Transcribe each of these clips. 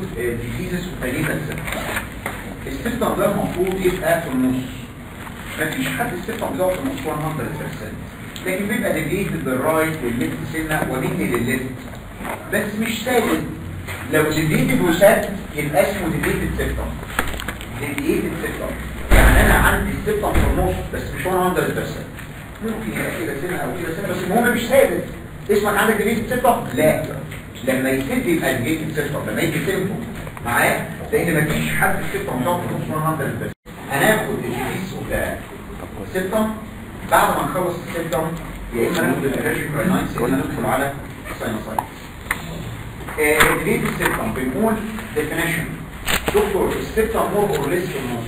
ديزيز وتانيتا السيستم ده المفروض يبقى في النص مفيش حد السيستم بتاعه في النص 100% لكن بيبقى ديفيتد بالرايت والليفت سنه ومين للليفت بس مش ثابت لو ديفيتد وسات يبقى اسمه ديفيتد سيستم ديفيتد سيستم يعني انا عندي السيستم في النص بس مش 100% ممكن يبقى كده سنه او كده سنه بس المهم مش ثابت اسمك عندك ديفيتد سيستم لا لما يسد يبقى ديفيتد سيستم لما يجي سيمتوم معايا لان مفيش حد السيستم بتاعه في النص 100% هناخد الجديد بتاع السيستم بعد ما نخلص السيستم يا اما ناخد الالرجيك راينايتس يا اما ندخل على الساينوسايتس الجديد السيستم بنقول ديفينيشن دكتور السيستم مور اور ليس في النص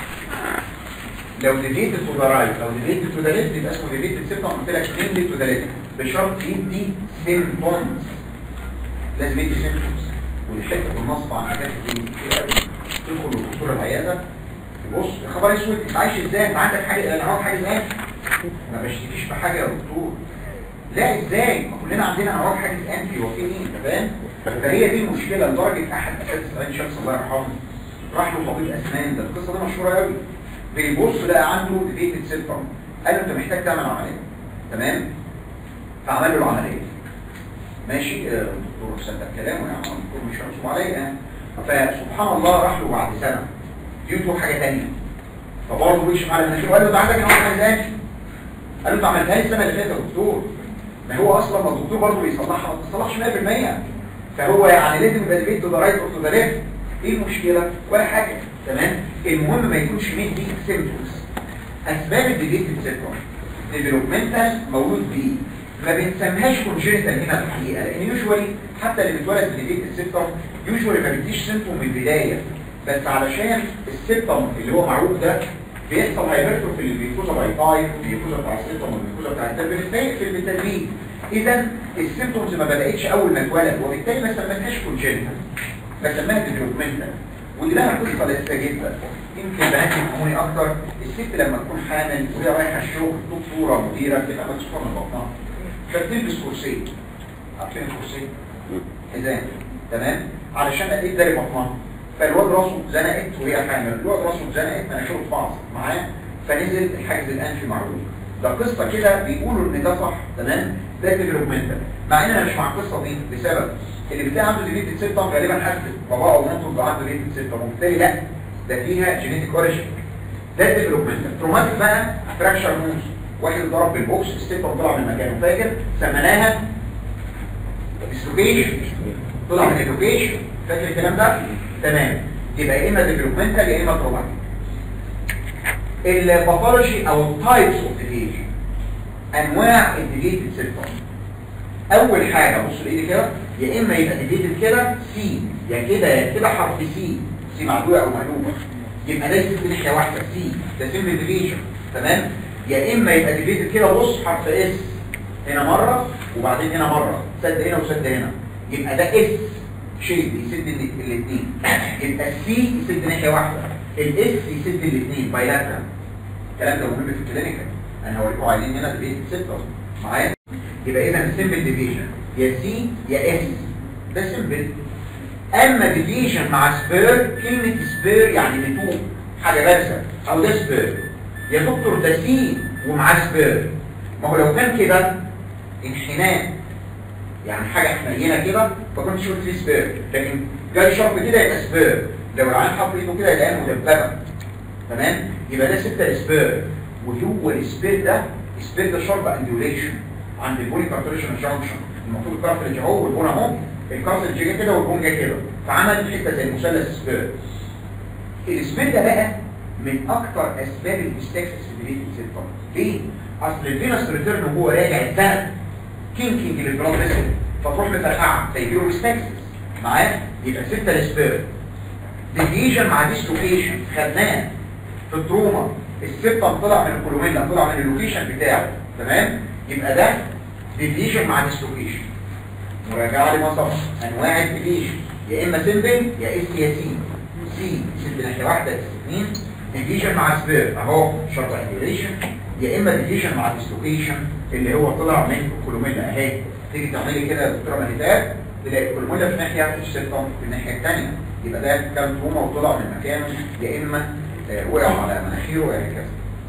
لو ديفيتد تو ذا رايت او ديفيتد تو ذا ليفت يبقى اسمه ديفيتد سيستم قلت لك ديفيتد تو ذا ليفت بشرط يدي سيمبتومز لازم يدي سيمبتومز والحته في النص عن حاجات كتير قوي تدخل للدكتور العياده بص يا خبر اسود انت عايش ازاي انت عندك حاجه انا عاوز حاجه ازاي ما بشتكيش بحاجه يا دكتور لا ازاي ما كلنا عندنا امراض حاجه انفي وفي ايه انت فاهم فهي دي المشكله لدرجه احد اساتذه عين شمس الله يرحمه راح له طبيب اسنان ده القصه دي مشهوره قوي بيبص لقى عنده ديفيتد سيبتم قال له انت محتاج تعمل عمليه تمام فعمل له العمليه ماشي الدكتور صدق كلامه يعني الدكتور مش هنصب عليا فسبحان الله راح له بعد سنه جيته حاجه ثانيه فبرضه وش على مناخيره قال له ده عندك انا حاجه ثانيه قال له انت عملتها لي السنه اللي فاتت يا دكتور ما هو اصلا ما الدكتور برضه بيصلحها ما بتصلحش 100% فهو يعني لازم يبقى البيت ده رايت اوف ذا ليفت ايه المشكله ولا حاجه تمام المهم ما يكونش مين دي سيمبتومز اسباب الديفيتد سيمبتوم ديفلوبمنتال مولود بيه ما بنسميهاش كونجنتال هنا في الحقيقه لان يوجوالي حتى اللي بيتولد بديفيتد سيمبتوم يوجوالي ما بيديش سيمبتوم من البدايه بس علشان السيبتم اللي هو معروف ده بيحصل هايبرتروف في البيكوزا بايتاي والبيكوزا بتاع السيبتم والبيكوزا بتاع التربيل في بالتدريج اذا السيمبتومز ما بداتش اول ما اتولد وبالتالي ما سميناهاش كونجنتال سماها ديفلوبمنتال ودي لها قصه لسه جدا يمكن بنات يفهموني اكتر الست لما تكون حامل وهي رايحه الشغل دكتوره مديره بتبقى مكسوفه من بطنها فبتلبس كرسي عارفين الكرسي؟ حزام تمام علشان ايه ده بطنها فالواد راسه زنقت وهي حامل الواد راسه زنقت مناخيره في بعض معاه فنزل الحاجز الانفي معروف ده قصه كده بيقولوا ان ده صح تمام ده ديفلوبمنتال مع ان انا مش مع القصه دي لسبب اللي بتلاقي عنده ديفيتد سيبتم غالبا حد باباه او مامته اللي عنده ديفيتد سيبتم وبالتالي لا ده فيها جينيتيك اوريجن ده ديفلوبمنتال تروماتيك بقى فراكشر نوز واحد ضرب بالبوكس السيبتم طلع من مكانه فاكر سميناها ديسلوكيشن طلع من اللوكيشن فاكر الكلام ده تمام يبقى يا اما ديفلوبمنتال يا اما تروماتيك الباثولوجي او التايبس اوف ديفيجن انواع الديفيتد سيبتم اول حاجه بص الايد كده يا اما يبقى ديفيتد كده سي يا كده يا كده حرف سي سي معدوله او مقلوبه يبقى ده يسد ناحيه واحده سي ده سيمبل ديفيجن تمام يا اما يبقى ديفيتد كده بص حرف اس هنا مره وبعدين هنا مره سد هنا وسد هنا يبقى ده اس شيء يسد الاثنين يبقى السي يسد ناحيه واحده الاس يسد الاثنين بايلاترال الكلام ده مهم في الكلينيكال انا هوريكم عايزين هنا ديفيتد سيبتم معايا يبقى اذا السيمبل ديفيجن يا سي يا اس ده سيمبل اما ديفيجن مع سبير كلمه سبير يعني بتوم حاجه بارزه او ده سبير يا دكتور ده سي ومعاه سبير ما هو لو كان كده انحناء يعني حاجه حنينه كده فكنت شفت فيه سبير لكن جاي شرط كده يبقى سبير لو العين حط ايده كده يبقى مدببه تمام يبقى ده سته سبير وهو السبير ده السبير ده شرط انديوليشن عند البولي كارتريشن جانكشن المفروض الكارتريج اهو والبون اهو الكارتريج جه كده والبون جه كده فعمل حته زي المثلث سبير السبير ده بقى من اكتر اسباب المستكسس في بريد السيرفر ليه؟ اصل الفينس ريتيرن وهو راجع اتفق كينكينج للبلاد فيسل فتروح مفرقعه زي بيرو مستكسس معاه يبقى سته سبير ديفيجن مع ديسلوكيشن خدناه في التروما السبتم طلع من الكولوميلا طلع من اللوكيشن بتاعه تمام يبقى ده ديفيجن مع ديسلوكيشن مراجعه لمصر انواع الديفيجن يا اما سيمبل يا اس يا سي سي سيمبل ناحيه واحده اثنين ديفيجن مع سبير اهو شرط انيوليشن يا اما ديفيجن مع ديسلوكيشن اللي هو طلع من الكولوميلا اهي تيجي تعملي كده يا دكتوره مهداد تلاقي البرمودا في ناحيه والسيبتم في الناحيه الثانيه يبقى ده كان تروما وطلع من مكانه يا اما آه، وقع على مناخيره وهكذا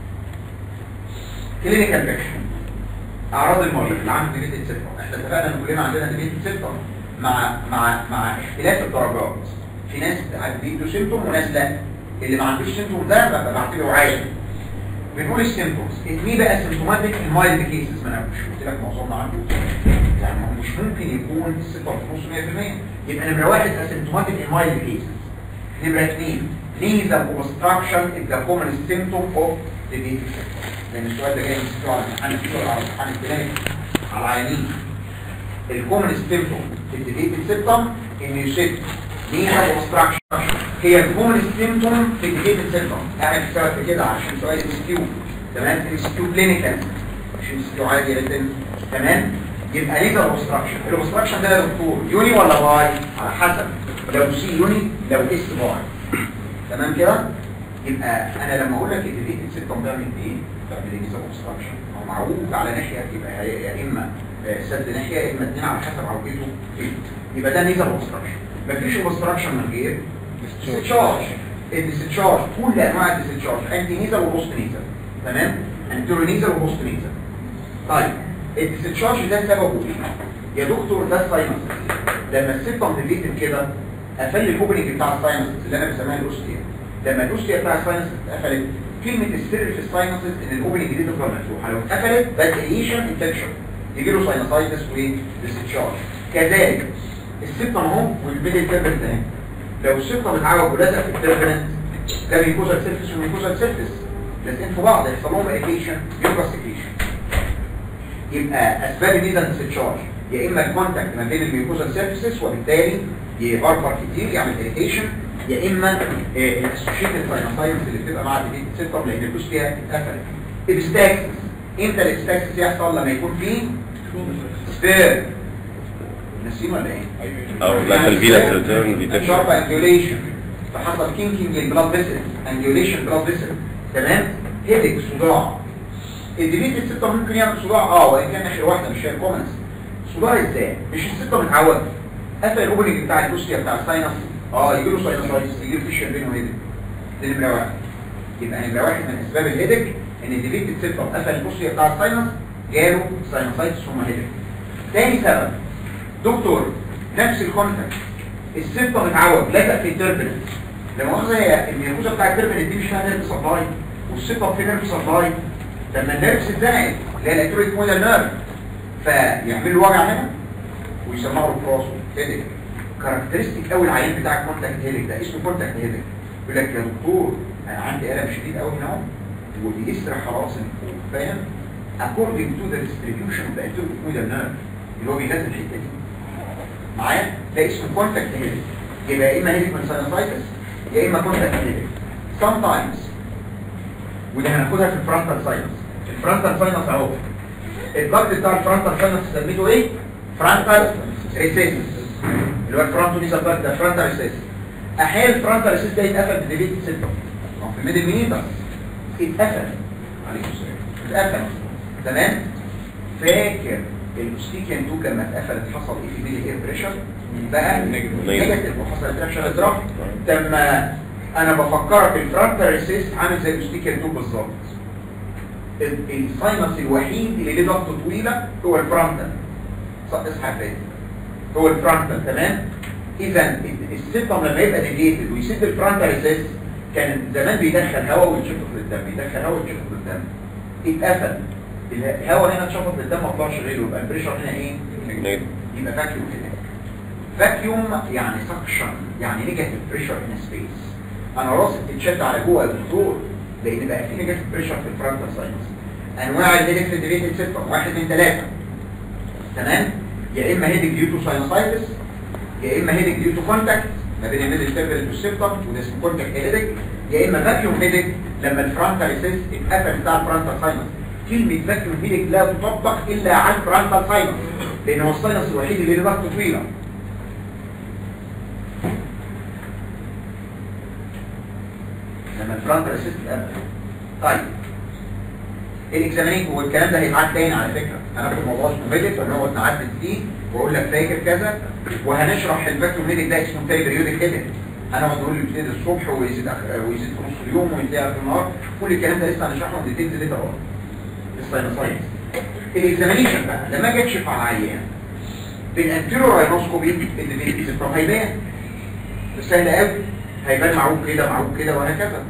كلينيكال بيكشن اعراض المرض اللي عنده ديبيتد سيبتم احنا اتفقنا ان كلنا عندنا ديبيتد سيبتم مع مع مع اختلاف الدرجات في ناس عنده سيمتوم وناس لا اللي ما عندوش سيمتوم ده ببقى بعتبره عادي بنقول السيمتومز مين بقى سيمتوماتيك المايلد كيسز ما انا مش قلت لك معظمنا عنده يعني هو مش ممكن يكون السيمتوم نص 100% يبقى نمره واحد اسيمتوماتيك المايلد كيسز نمره اثنين nasal obstruction is the common symptom of the disease لان السؤال ده جاي من السؤال على امتحان السؤال على امتحان الكلام على العيانين الكومن سيمتوم في الديبيتد سيمتوم ان يشد nasal obstruction هي الكومن سيمتوم في الديبيتد سيمتوم اعمل حسابك في كده عشان سؤال ام اس كيو تمام ام اس كيو كلينيكال مش ام اس كيو عادي لكن تمام يبقى nasal obstruction الاوبستراكشن ده يا دكتور يوني ولا باي على حسب لو سي يوني لو اس باي تمام كده يبقى انا لما اقول لك الديبيتد سيمتوم ده من ايه تعمل ايه nasal obstruction هو معوج على ناحيه يبقى هي- يا اما آه، سد ناحيه يا اما اتنين على حسب عوجته فين يبقى ده nasal obstruction مفيش obstruction من غير discharge الديستشارج كل انواع الديستشارج انتي نيزل وبوست نيزل تمام انتيرو نيزل وبوست نيزل طيب الديستشارج ده سببه ايه يا دكتور ده الساينس لما السيبتم ديليتد كده قفل الاوبننج بتاع الساينس اللي انا بسميها الاوستيا لما الاوستيا بتاع الساينس اتقفلت كلمه السر في الساينسز ان الاوبننج دي تفضل مفتوحه لو اتقفلت فاليشن انفكشن يجي له ساينسايتس وديستشارج كذلك السيبتم اهو والميدل تيربل ده لو السيبتم اتعوج ولزق في التيربلنت ده بيكوزال سيرفيس وبيكوزال سيرفيس لازقين في بعض يحصل لهم اريتيشن يوباستيكيشن يبقى اسباب الميزان ديستشارج يا اما الكونتاكت ما بين الميوكوزال سيرفيسز وبالتالي يغربر كتير يعمل اريتيشن يا اما الاسوشيتد ساينوسايتس اللي بتبقى مع الديبيت سيستم لان الفلوس فيها اتقفلت الابستاكسس امتى الابستاكسس يحصل لما يكون فيه سبير نسيم ولا ايه؟ او لا الفينا ريتيرن ديتكشن شارب انجوليشن فحصل كينكينج البلاد فيسل انجوليشن بلاد فيسل تمام هيدك صداع الديبيت الستة ممكن يعمل صداع اه وان كان ناحيه واحده مش هي كومنس صداع ازاي مش الستة متعود قفل الاوبننج بتاع البوستيا بتاع الساينس اه يجي له ساينسايتس يجي له فيشر بينه وهيدك دي نمره واحد يبقى نمره واحد من اسباب الهيدك ان الديبيت الستة قفل البوستيا بتاع الساينس جاله ساينسايتس ثم هيدك تاني سبب دكتور نفس الكونتاكت السيبتم اتعوج لزق في التربنت لما مؤاخذه هي الميكوزا بتاع التربنت دي مش فيها نيرف سبلاي والسيبتم فيه نيرف سبلاي لما النيرف اتزنقت اللي هي الاكتوريك مودال نيرف فيعمل له وجع هنا ويسمعه له في راسه هيدك كاركترستيك قوي العيان بتاع الكونتاكت هيدك ده اسمه كونتاكت هيدك يقول لك يا دكتور انا عندي الم شديد قوي هنا اهو وبيسرح خلاص من فوق فاهم according to the distribution of the ectopic modal nerve اللي هو بينزل الحته دي معايا ده اسمه كونتاكت هيدك يبقى يا اما هيدك من ساينوسايتس يا اما كونتاكت هيدك sometimes ودي هناخدها في الفرونتال ساينس الفرونتال ساينس اهو الضغط بتاع الفرونتال ساينس سميته ايه فرونتال ريسيس اللي هو الفرونتال نيزال ضغط ده فرونتال ريسيس احيانا الفرونتال ريسيس ده يتقفل بديبيت سيستم هو في الميدل مين بس اتقفل عليكم السلام اتقفل تمام فاكر الاوستيكيان تو لما اتقفلت حصل ايه في ميدل اير بريشر بقى نيجاتيف وحصل تراكشن اضراب لما انا بفكرك الفرونتال ريسيس عامل زي الاوستيكيان تو بالظبط ال- الساينس الوحيد اللي ليه ضغط طويله هو الفرونتال صح اصحى فين هو الفرونتال تمام اذا السيستم لما يبقى ديليتد ويسد الفرونتال ريسيس كان زمان بيدخل هواء ويتشفط للدم يدخل هواء ويتشفط للدم اتقفل الهواء هنا اتشفط للدم ما طلعش غيره يبقى البريشر هنا ايه يبقى فاكيوم كده فاكيوم يعني سكشن يعني نيجاتيف بريشر ان سبيس انا راسي بتتشد على جوه يا دكتور لان بقى في نيجاتيف بريشر في الفرونتال ساينس انواع الهيدك ديليتد سيستم واحد من ثلاثه تمام يا اما هيدك ديو تو ساينوسايتس يا اما هيدك ديو تو كونتاكت ما بين الميدل تيربل والسيبتم وده اسمه كونتاكت هيدك يا اما فاكيوم هيدك لما الفرونتال ريسيس اتقفل بتاع الفرونتال ساينس كلمه فاكيوم هيدك لا تطبق الا على الفرونتال ساينس لان هو الساينس الوحيد اللي له ضغط طويله لما الفرونتال ريسيس اتقفل طيب الاكزامينيشن والكلام ده هيتعاد تاني على فكره هناخد موضوع اسمه ميديت ونقعد نعدل فيه واقول لك فاكر كذا وهنشرح الفاكتور ميديت ده اسمه تاني بريودك هيدن هنقعد نقول له يبتدي الصبح ويزيد أخ- ويزيد في نص اليوم وينتهي في النهار كل الكلام ده لسه هنشرحه ديتيلز ليتر اون الساينسايتس الاكزامينيشن بقى لما اجي اكشف على عيان بالانتيرو راينوسكوبي اللي في هيبان سهل قوي هيبان معروف كده معروف كده وهكذا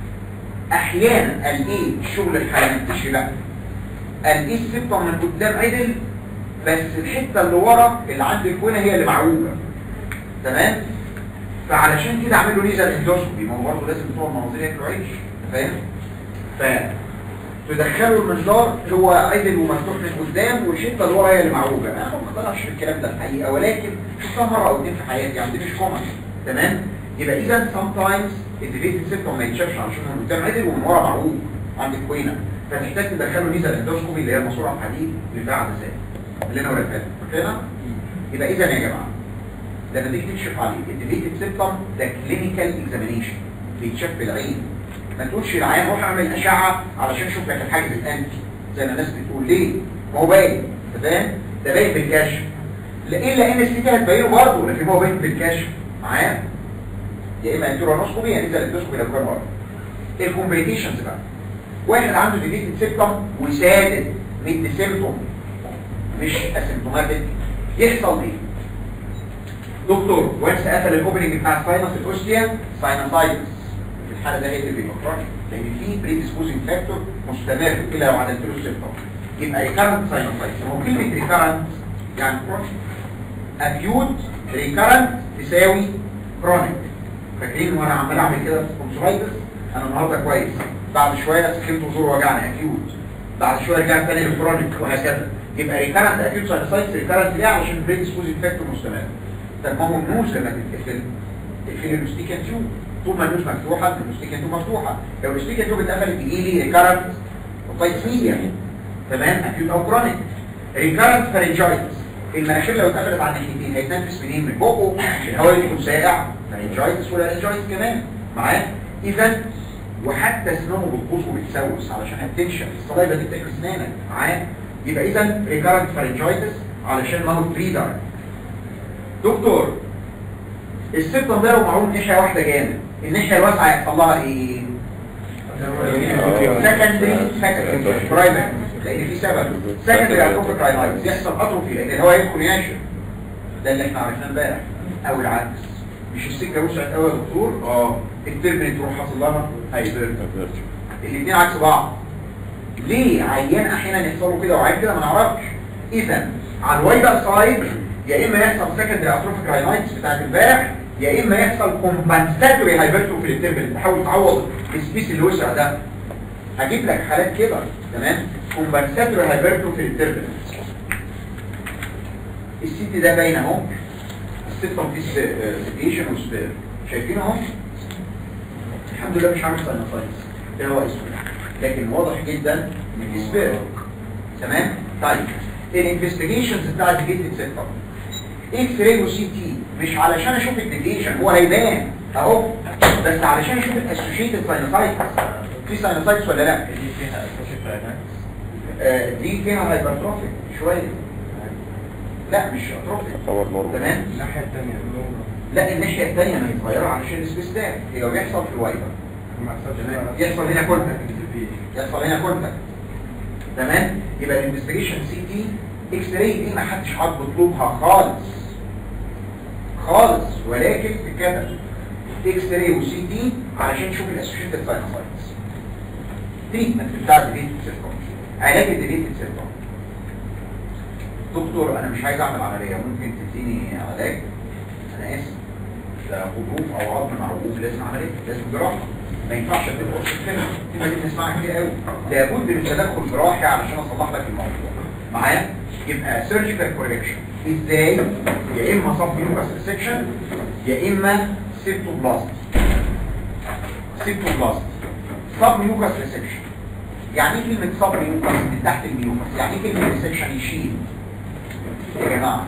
احيانا الايه الشغل الحيوانتيشي لا الايه السبطه من قدام عدل بس الحته اللي ورا اللي عند الكوينه هي اللي معوجه تمام فعلشان كده اعمل له ليزر اندوسكوبي ما هو برضه لازم بتوع المناظير ياكلوا عيش فاهم ف تدخلوا المنظار هو عدل ومفتوح من قدام والحته اللي ورا هي اللي معوجه انا ما اقدرش بالكلام ده الحقيقه ولكن شفتها مره او اتنين في حياتي يعني دي مش كومن تمام يبقى اذا سام تايمز الديفيتد سيبتوم ما يتشافش علشان من قدام عدل ومن ورا معوج عند الكوينه فتحتاج تدخله ليزر اندوسكوبي اللي هي الماسوره الحديد بتاع عدسات اللي انا وريتها لك فاكرها يبقى اذا يا جماعه لما تيجي تكشف عليه الديفيتد سيبتوم ده كلينيكال اكزامينيشن بيتشاف بالعين ما تقولش العيان روح اعمل اشعه علشان اشوف لك الحاجز الانفي زي ما الناس بتقول ليه ما هو باين أنت فاهم ده باين بالكشف لا الا ان السيتي هتبينه برضه لكن هو باين بالكشف معايا يا اما انترونوسكوبي يا اما الاندوسكوبي لو كان ورا الكومبليكيشنز بقى واحد عنده ديفيتد سيبتوم وسادد ميد سيمتوم مش اسيمتوماتيك يحصل ايه دكتور وانس قفل الاوبننج بتاع الساينس الاوستيا ساينسايتس في الحاله ده هي اللي بيبقى لان في بريديسبوزنج فاكتور مستمر الا لو عدلت له السيمتوم يبقى ريكارنت ساينسايتس هو كلمه ريكارنت يعني كرونيك اكيوت ريكارنت تساوي كرونيك فاكرين وانا عمال اعمل كده في الكونسولايتس انا النهارده كويس بعد شويه سخنت وزور وجعني اكيوت بعد شويه رجعت تاني للكرونيك وهكذا يبقى ريكارنت اكيوت ساينسايتس ريكارنت ليه علشان بريديسبوزنج فاكتور مستمر طب ما هو النوز لما تتقفل تقفل الاستيكان تيوب طول ما النوز مفتوحه الاستيكان تيوب مفتوحه لو الاستيكان تيوب اتقفلت تجي لي ريكارنت اوتايتسيا تمام اكيوت او كرونيك ريكارنت فارنجايتس المناخير لو اتقفلت على الناحيتين هيتنفس منين من بقه الهواء يكون ساقع فارنجايتس ولا رينجايتس كمان معاه اذا وحتى اسنانه بتبوظ وبتسوس علشان هتنشف الصلايبه دي بتاكل اسنانك معاه يبقى اذا ريكارنت فارنجايتس علشان ما هو بريدر دكتور السيبتم ده لو معروف ناحيه واحده جامد الناحيه الواسعه يحصل لها ايه سكندري سكندري برايمري لان في سبب سكندري اتروفيك راينايتس يحصل اتروفي لان الهواء يدخل ينشف ده اللي احنا عرفناه امبارح او العكس مش السكه وسعت قوي يا دكتور اه التربنت تروح حاصل لها هايبرد الاثنين عكس بعض ليه عيان احيانا يحصل له كده وعيان كده ما نعرفش اذا على الوايدر سايد يا اما يحصل سكندري اتروفيك راينايتس بتاعت امبارح يا اما يحصل كومبنساتوري هايبرتو في التربنت تحاول تعوض السبيس اللي وسع ده هجيب لك حالات كده تمام كومبنساتوري هايبرتو في التربنت السيتي ده باين اهو السيستم فيه سيتيشن وسبير شايفينه اهو الحمد لله مش عامل ساينوسايتس ده هو اسمه لكن واضح جدا ان في سبير تمام طيب الانفستيجيشنز بتاعت الجيتد سيستم اكس راي وسي تي مش علشان اشوف الديفيشن هو هيبان اهو بس علشان اشوف الاسوشيتد ساينوسايتس في ساينوسايتس ولا لا دي فيها اسوشيت آه، دي فيها هايبرتروفيك شويه لا مش اتروفيك تصور نورمال تمام الناحية الثانية لا الناحيه الثانيه ما هي صغيره علشان السبيس ده هي بيحصل في الوايبر يحصل هنا كونتاكت يحصل هنا كونتاكت تمام يبقى الانفستيجيشن سي تي اكس راي دي ما حدش حد بيطلبها خالص خالص ولكن الكتب اكس راي وسي تي علشان نشوف الاسوشيتد ساينوسايتس تريتمنت بتاع الديليتد سيركم علاج الديليتد سيركم دكتور انا مش عايز اعمل عمليه ممكن تديني علاج انا اسف ده غضروف او عظم معوج لازم عمليه لازم جراحه ما ينفعش اديك قرص كده كده دي بنسمعها كتير قوي لابد من تدخل جراحي علشان اصلح لك الموضوع معايا يبقى سيرجيكال كوريكشن ازاي يا اما صف يوكاس ريسكشن يا اما سيبتوبلاست سيبتوبلاست صب ميوكاس ريسكشن يعني ايه كلمه صب ميوكاس من تحت الميوكاس يعني ايه كلمه ريسكشن يشيل يا جماعه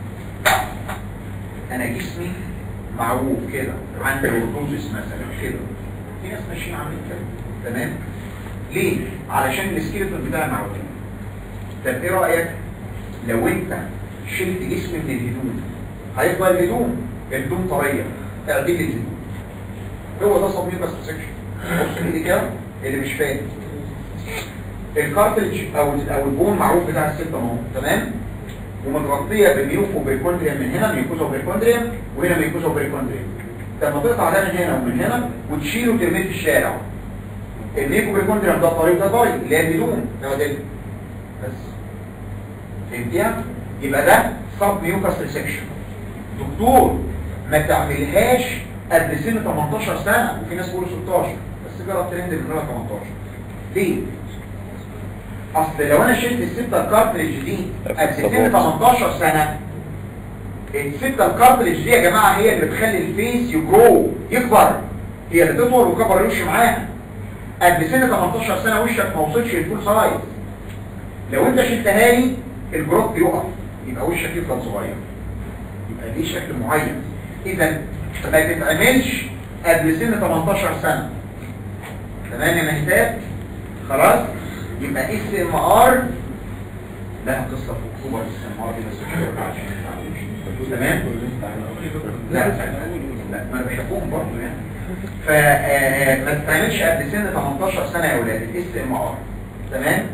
انا جسمي معوج كده عندي اوردوزس مثلا كده في ناس ماشيين عاملين كده تمام ليه علشان السكيلتون بتاع معوج طب ايه رايك لو انت شلت جسم من الهدوم هيفضل الهدوم الهدوم طريه اعدل الهدوم هو ده صميم بس سكشن بص ايدي كده اللي مش فاهم الكارتلج او او البون معروف بتاع الست اهو تمام ومتغطيه بميوكو بريكوندريم من هنا ميوكوزا بريكوندريم وهنا ميوكوزا بريكوندريم لما تقطع ده من هنا ومن هنا وتشيله وترميه في الشارع الميوكو بريكوندريم ده طريق ده طريق اللي هي الهدوم اعدل بس فهمتيها يبقى ده سب ميوكاس ريسكشن دكتور ما تعملهاش قبل سن 18 سنه وفي ناس بيقولوا 16 بس جرب ترند من 18 ليه اصل لو انا شلت الستة الكارتريج دي قبل سن 18 سنه الستة الكارتريج دي يا جماعه هي اللي بتخلي الفيس يجرو يكبر هي اللي تطول وكبر الوش معاها قبل سن 18 سنه وشك ما وصلش للفول سايز لو انت شلتها لي الجروث يقف يبقى وشك يفضل صغير يبقى ليه شكل معين اذا ما تتعملش قبل سن 18 سنه تمام يا مهتاب خلاص يبقى اس ام ار لها قصه في اكتوبر اس ام ار دي بس مش هقولها عشان ما تعرفوش. تمام لا لا ما انا بحبهم برضه يعني فما تتعملش قبل سن 18 سنه يا ولاد الاس ام ار تمام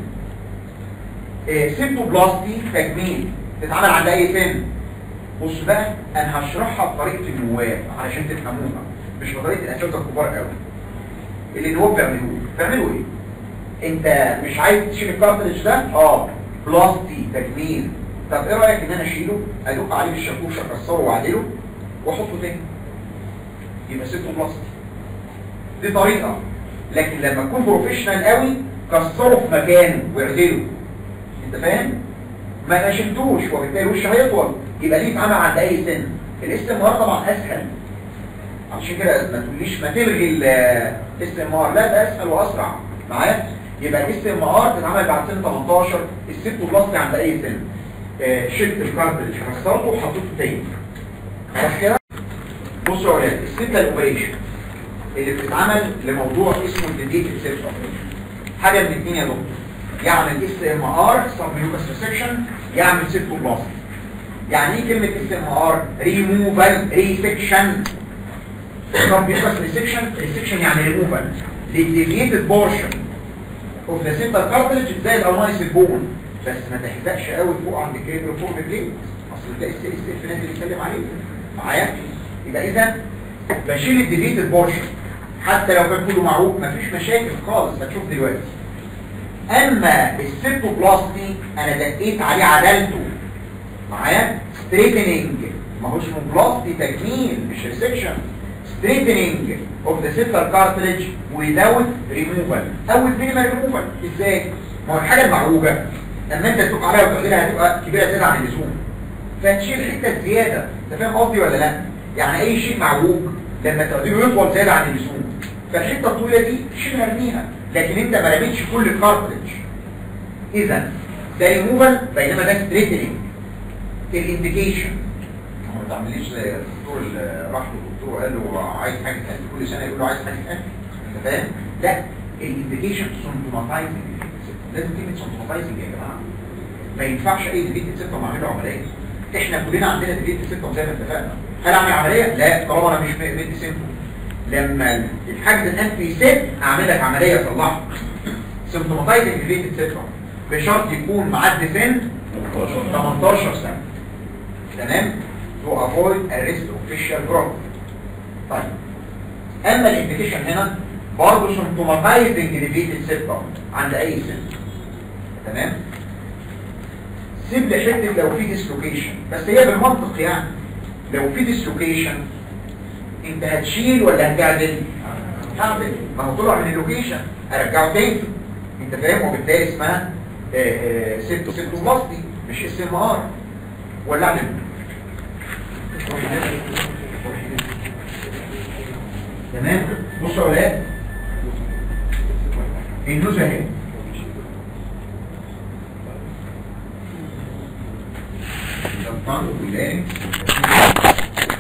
سيبتوبلاستي تجميل تتعمل عند اي سن بص بقى انا هشرحها بطريقه النواب علشان تفهموها مش بطريقه الاساتذه الكبار قوي اللي النواب بيعملوه بيعملوا ايه انت مش عايز تشيل الكارتريج ده اه بلاستي تجميل طب ايه رايك ان انا اشيله ادق عليه بالشاكوش اكسره واعدله واحطه تاني يبقى سيبته بلاستي دي طريقه لكن لما تكون بروفيشنال قوي كسره في مكانه واعدله انت فاهم ما انا شلتوش وبالتالي الوش هيطول يبقى ليه اتعمل عند اي سن الاستمرار طبعا اسهل عشان كده ما تقوليش ما تلغي الاستمرار لا ده اسهل واسرع معايا يبقى الاستمرار تتعمل بعد سن 18 السبتو بلاستي عند اي سن آه شلت الكارتريج كسرته وحطيته تاني خلاص كده بصوا يا ولاد السته الاوبريشن اللي بتتعمل لموضوع اسمه الديديتد سيلز اوبريشن حاجه من الاثنين يا دكتور يعمل اس ام ار سبميوكس ريسكشن يعمل سيبتو بلاستي يعني ايه كلمه اس ام ار ريموفال ريسكشن سبميوكس ريسكشن ريسكشن يعني ريموفال للديفيتد بورشن اوف ذا سيبتال كارتريج زي الالمايس البون بس ما تحزقش قوي فوق عند الكريبر فوق بليت اصل ده اس اس اف نازل يتكلم عليه معايا يبقى اذا بشيل الديفيتد بورشن حتى لو كان كله معروف مفيش مشاكل خالص هتشوف دلوقتي اما السيبتوبلاستي انا دقيت عليه عدلته معايا ستريتنينج ما هوش بلاستي تجميل مش ريسكشن ستريتنينج اوف ذا سيبتال كارتريج without ريموفال او مينيمال ريموفال ازاي ما هو الحاجه المعوجه لما انت تدق عليها وتقللها هتبقى كبيره زياده عن اللزوم فهتشيل حته زياده انت فاهم قصدي ولا لا يعني اي شيء معوج لما تقدره يطول زياده عن اللزوم فالحته الطويله دي شيلها ارميها لكن انت ما رميتش كل الكارتريج اذا ده ريموفال بينما ده ستريتنينج الانديكيشن ما تعمليش زي الدكتور اللي راح للدكتور قال له عايز حاجه ثانيه كل سنه يقول له عايز حاجه ثانيه انت فاهم لا الانديكيشن سيمبتوماتايزنج لازم كلمه سيمبتوماتايزنج يا جماعه ما ينفعش اي ديفيت سيستم اعمل له عمليه احنا كلنا عندنا ديفيت سيستم زي ما اتفقنا هل اعمل عمليه لا طالما انا مش مدي سيمبتوم لما الحاجز الانفي يسد اعمل لك عمليه اصلحها سيمبتوماتايزنج ديفيت سيستم بشرط يكون معدي سن 18 سنه تمام to avoid arrest official growth طيب اما الانديكيشن هنا برضه سيمبتوماتايزنج ديفيت سيستم عند اي سن تمام سيب لي حته لو في ديسلوكيشن بس هي بالمنطق يعني لو في ديسلوكيشن انت هتشيل ولا هتعدل هعمل ما هو طلع من اللوكيشن ارجعه تاني انت فاهم وبالتالي اسمها سيبتو سيبتو بلاستي مش اس ام ار ولا اعمل تمام بصوا يا اولاد النوزه اهي الطن واللام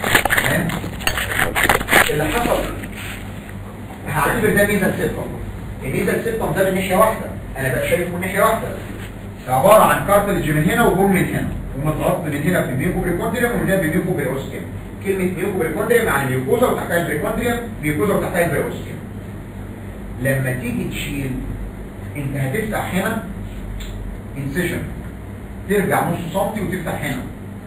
تمام اللي حصل هعتبر ده ميزه ثقه النيزل سيبتم ده من ناحيه واحده انا بقى شايفه من ناحيه واحده عباره عن كارتلج من هنا وبوم من هنا ومتغطى من هنا بميوكو بريكوندريوم ومن هنا بميوكو بريوسكيم كلمه ميوكو بريكوندريوم يعني ميوكوزا وتحتها البريكوندريوم ميوكوزا وتحتها البريوسكيم لما تيجي تشيل انت هتفتح هنا انسيشن ترجع نص سنتي وتفتح هنا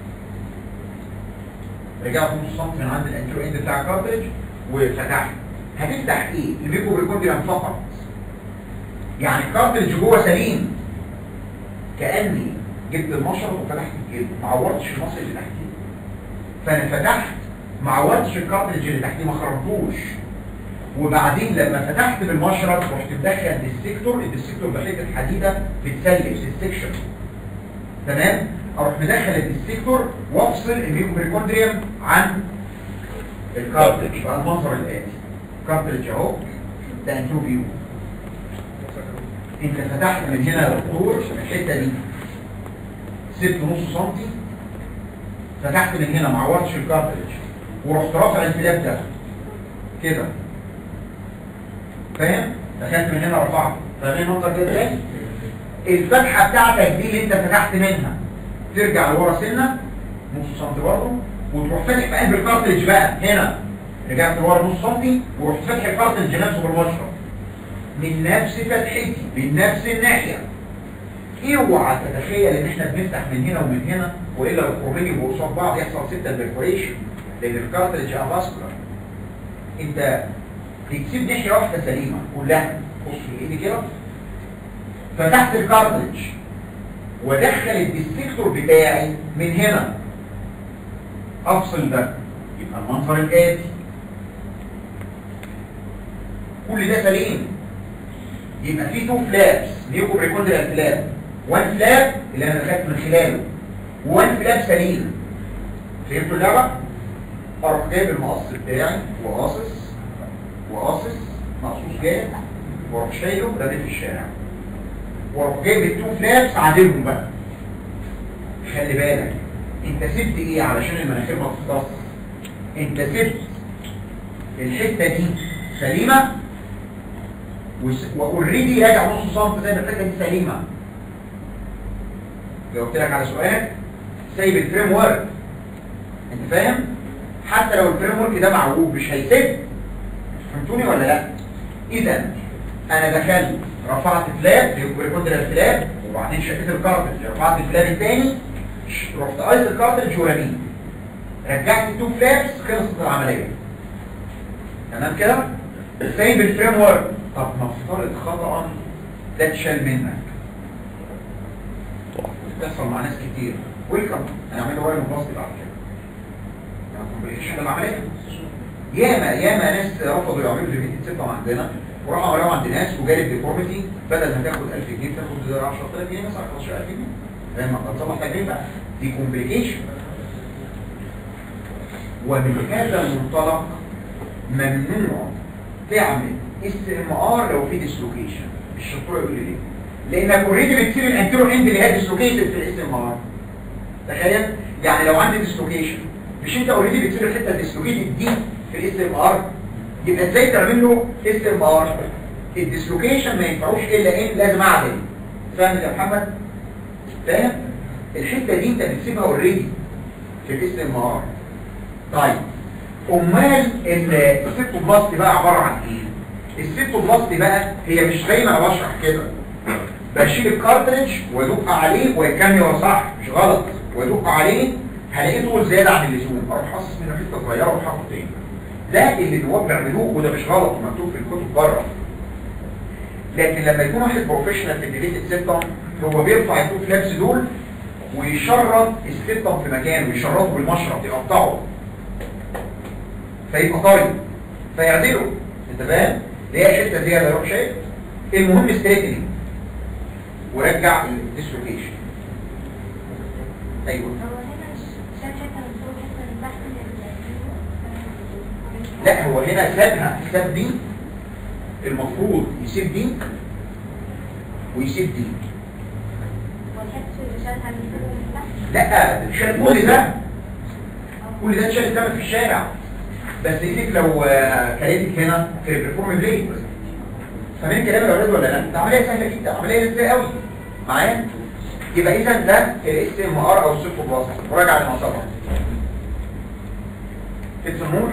رجعت نص سنتي من عند الانترو اند بتاع الكارتريج وفتحت هتفتح ايه الميكرو بريكوندريوم فقط يعني الكارتريج جوه سليم كاني جبت المشرط وفتحت الجلد ما عورتش المصل اللي تحتيه فانا فتحت ما عورتش الكارتريج اللي تحتيه ما خرمتوش وبعدين لما فتحت بالمشرط رحت مدخل الديسكتور الديسكتور بحته حديده بتسلك السكشن تمام اروح مدخل الديسكتور وافصل الميكروبريكوندريوم عن الكارتريج بقى المنظر الاتي كارتريج اهو ده انترو فيو انت فتحت من هنا يا دكتور الحته دي سبت نص سنتي فتحت من هنا ما عورتش الكارتريج ورحت رافع الفلاب ده كده فاهم دخلت من هنا رفعت فاهمين المنظر كده ازاي الفتحه بتاعتك دي اللي انت فتحت منها ترجع لورا سنه نص سنتي برضه وتروح فاتح في قلب الكارتريج بقى هنا رجعت لورا نص سنتي ورحت فاتح الكارتريج نفسه بالمشرط من نفس فتحتي من نفس الناحيه اوعى تتخيل ان احنا بنفتح من هنا ومن هنا والا القربين يبقوا قصاد بعض يحصل سته بريكوريشن لان الكارتريج افاسكولار انت بتسيب ناحيه واحده سليمه كلها بص في ايدي كده فتحت الكارتريج وادخل الديستكتور بتاعي من هنا افصل ده يبقى المنظر الاتي كل ده سليم يبقى في تو فلابس ميوكو بريكوندريال فلاب وان فلاب اللي انا دخلت من خلاله وان فلاب سليم فهمتوا اللعبه اروح جايب المقص بتاعي وقاصص وقاصص مقصوص جاي واروح شايله راميه في الشارع واروح جايب التو فلابس عادلهم بقى خلي بالك انت سبت ايه علشان المناخير ما تفتص انت سبت الحته دي سليمه واوريدي راجع نص سم زي ما الحته دي سليمه جاوبت لك على سؤالك سايب الفريم ورك انت فاهم حتى لو الفريم ورك ده معوج مش هيسيب فهمتوني ولا لا اذا انا دخلت رفعت فلاب بريكوندرال فلاب وبعدين شقيت الكارتج رفعت الفلاب الثاني رحت قايس الكارتج ورميه رجعت التو فلابس خلصت العمليه تمام كده سايب الفريم ورك طب نفترض خطأ ده اتشال منك بتحصل مع ناس كتير ويلكم انا عامل ورقه مبسط بعد كده ما كومبليكيشن العمليه ياما ياما ناس رفضوا يعملوا في بيت الستة عندنا وراحوا عملوها عند ناس وجالب ديفورميتي بدل ما تاخد 1000 جنيه تاخد 10000 جنيه مثلا 15000 جنيه فاهم هتصلح تجربه دي كومبليكيشن ومن هذا المنطلق ممنوع تعمل اس ام ار لو في ديسلوكيشن الشطوره يقول لي ليه لانك اوريدي بتصير الانتيرو اند اللي هي ديسلوكيتد في الاس ام ار تخيل يعني لو عندي ديسلوكيشن مش انت اوريدي بتصير الحته الديسلوكيتد دي في الاس ام ار يبقى ازاي تعمل له اس ام ار الديسلوكيشن ما ينفعوش الا ان لازم اعدل فاهم يا محمد فاهم الحته دي انت بتسيبها اوريدي في الاس ام ار طيب امال السيتوبلاست بقى عباره عن ايه السيتوبلاست بقى هي مش زي ما انا بشرح كده بشيل الكارتريج وادق عليه والكاميرا صح مش غلط وادق عليه هلاقيه طول زياده عن اللزوم اروح حاسس منه حته صغيره واروح حاطه تاني ده اللي النواب بيعملوه وده مش غلط مكتوب في الكتب بره لكن لما يكون واحد بروفيشنال في الديليتد سيستم هو بيرفع التو فلابس دول ويشرط السيستم في مكانه ويشرطه بالمشرط يقطعه فيبقى طري فيعدله انت فاهم اللي هي حته زياده يروح شايف المهم استيتني ورجع الديسلوكيشن ايوه لا هو هنا سابها ساب دي المفروض يسيب دي ويسيب دي لا شال كل ده كل ده اتشال قدامك في الشارع بس ايدك لو كليتك هنا في البرفورم بليد فاهمين الكلام يا ولاد ولا لا ده عمليه سهله جدا عمليه لذيذه قوي معايا يبقى اذا ده الاس ام ار او السيتوبلازم مراجعه للمصادر التمور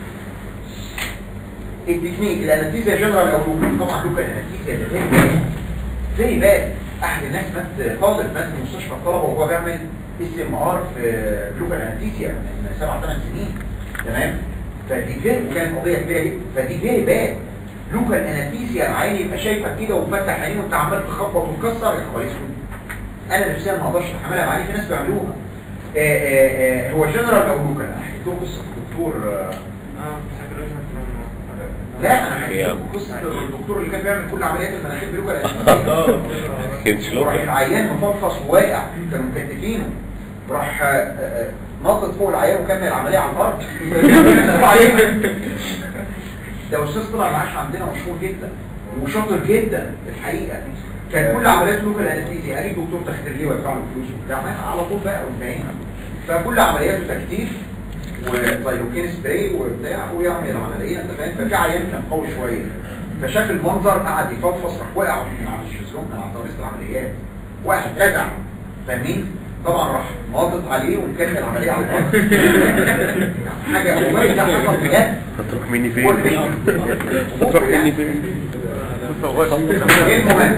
التكنيك الانستيزيا جنرال او لوكال طبعا لوكال انستيزيا ده زي زي بقى احد الناس مات طالب مات في مستشفى الطلبه وهو بيعمل اس ام ار في لوكال انستيزيا من سبع ثمان سنين تمام فدي فيري وكانت قضيه كبيره جدا فدي فيري باد لوكال انستيزيا العين يبقى شايفك كده وفتح عينيه وانت عمال تخبط وتكسر يا خبر اسود انا نفسيا ما اقدرش اتحملها معايا في ناس بيعملوها آه، آه، آه، هو جنرال او لوكال انا حكيت لكم قصه الدكتور آه، لا انا حكيت لكم قصه الدكتور اللي كان بيعمل كل عمليات المناخير بلوكال انستيزيا كنتش وراح لوكال العيان مفلفص وواقع كانوا مكتفينه راح آه، آه، نطت فوق العيان وكمل العمليه على الارض ده استاذ طلع معاش عندنا مشهور جدا وشاطر جدا الحقيقه كان كل عمليات لوكال انستيزيا قال لي دكتور تخدر ليه ويدفع له فلوس وبتاع ما على طول بقى وانتهينا فكل عملياته تكتيف وزيروكين سبراي وبتاع ويعمل العمليه انت فاهم ففي عيان كان قوي شويه فشاف المنظر قعد يفضفص راح وقع من على الشيزلون من على ترابيزه العمليات واحد جدع فاهمين طبعا راح ناطط عليه ومكمل العمليه على الارض حاجه والله ده حصل بجد هتروح مني فين والله. هتروح مني فين المهم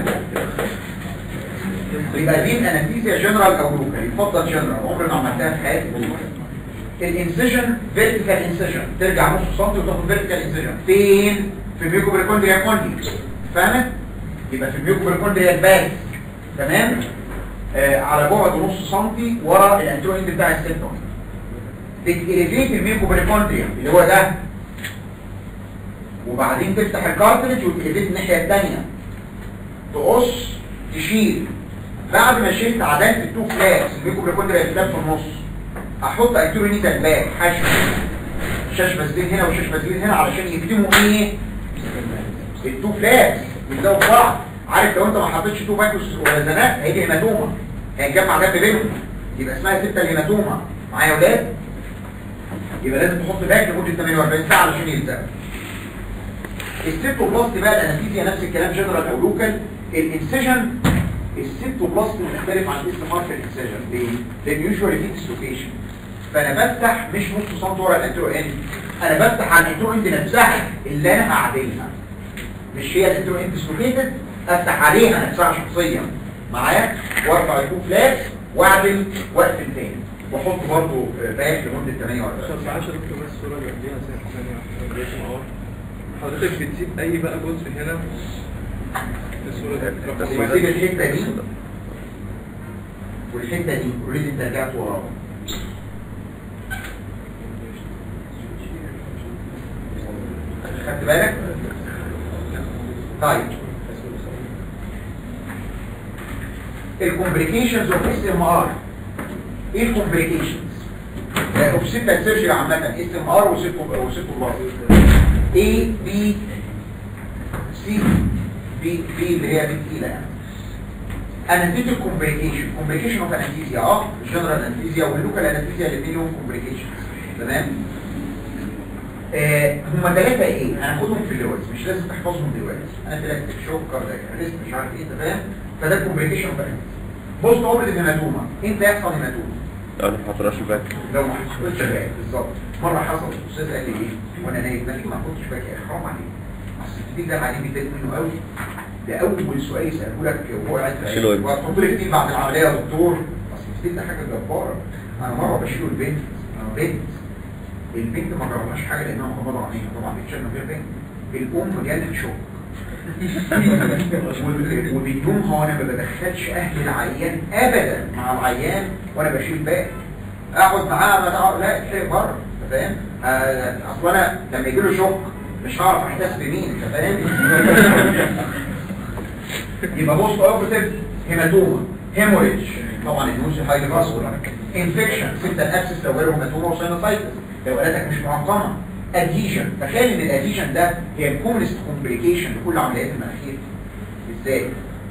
يبقى دي الانستيزيا جنرال او لوكال يفضل جنرال عمري ما عملتها في حياتي والله الانسيجن فيرتيكال انسيجن ترجع نص سم وتاخد فيرتيكال انسيجن فين في الميوكوبريكوندريا كوندي فاهمت يبقى في الميوكوبريكوندريا الباس تمام آه على بعد نص سنتي ورا الانترو اند بتاع السيبتوم بتإليفيت الميوكوبريكوندريا اللي هو ده وبعدين تفتح الكارتريج وتقلبيه الناحيه الثانيه تقص تشيل بعد ما شلت عدلت التو فلاكس الميكروبريكوندريا الفلاك في النص احط اكتورينيتال باك حشو شاش بازلين هنا وشاش بازلين هنا علشان يكتموا ايه التو فلاكس بيتلاقوا في بعض عارف لو انت ما حطيتش تو باك ولا زنات هيجي هيماتوما هيتجمع جنب بينهم يبقى اسمها ستة الهيماتوما معايا يا ولاد يبقى لازم تحط باك لمده 48 ساعه علشان يلزق السيبتوبلاست بقى الانستيزيا نفس الكلام جنرال او لوكال الانسيجن السيبتوبلاست مختلف عن الاستمار في الانسيجن ليه؟ لان يوجوالي في ديسلوكيشن فانا بفتح مش نص سم ورا الانترو اند انا بفتح على الانترو اند نفسها اللي انا هعدلها مش هي الانترو اند ديسلوكيتد افتح عليها نفسها شخصيا معايا وارفع التو فلاكس واعدل واقفل تاني واحط برضه باك لمده 48 طب معلش يا دكتور بس الصورة اللي قبليها ثانية ريشن ار حضرتك بتسيب اي بقى جزء هنا في الصورة دي واسيب الحته دي والحته دي اوريدي انت رجعت وراها خدت بالك طيب الكومبليكيشنز اوف اس ام ار ايه الكومبليكيشنز اوبسيتال سيرجري عامه اس ام ار وسيتو وسيتو اي بي سي بي بي اللي هي بي تقيله يعني انا اديت الكومبليكيشن كومبليكيشن اوف انستيزيا اه الجنرال انستيزيا واللوكال انستيزيا الاثنين لهم كومبليكيشن تمام آه هم ثلاثه ايه هناخدهم في اللوز مش لازم تحفظهم دلوقتي انا ثلاثه شوك كاردياك ريسك مش عارف ايه انت فاهم فده كومبليكيشن اوف بص اوبريت هيماتوما امتى يحصل هيماتوما انا ما هتروحش باك لو ما حصلتش باك بالظبط مره حصل الاستاذ قال لي ايه وانا نايم قال لي ما كنتش باكي حرام عليك اصل الكتير ده عليه بيتضايق منه قوي ده اول سؤال يساله لك وهو قاعد في شيله العيادة. امتى؟ وهتحط لي كتير بعد العمليه يا دكتور اصل الكتير ده حاجه جباره انا مره بشيله البنت أنا بنت البنت ما جربناش حاجه لانها مغمضه عينيها طبعا بيتشال من غير بنت الام جالت شوك و- وبيومها وانا ما بدخلش اهل العيان ابدا مع العيان وانا بشيل باقي اقعد معاه ما تقعد لا شيء بره انت فاهم آه، اصل انا لما يجي له شوك مش هعرف احداث بمين انت فاهم يبقى بص اوبرتيف هيماتوما هيموريج طبعا النوز هايلي فاسكولار انفكشن سبت الابسس لو جاله هيماتوما وساينوسايتس لو قالتك مش معقمه اديشن تخيل ان الاديشن ده هي الكومنست كومبليكيشن لكل عمليات المناخير ازاي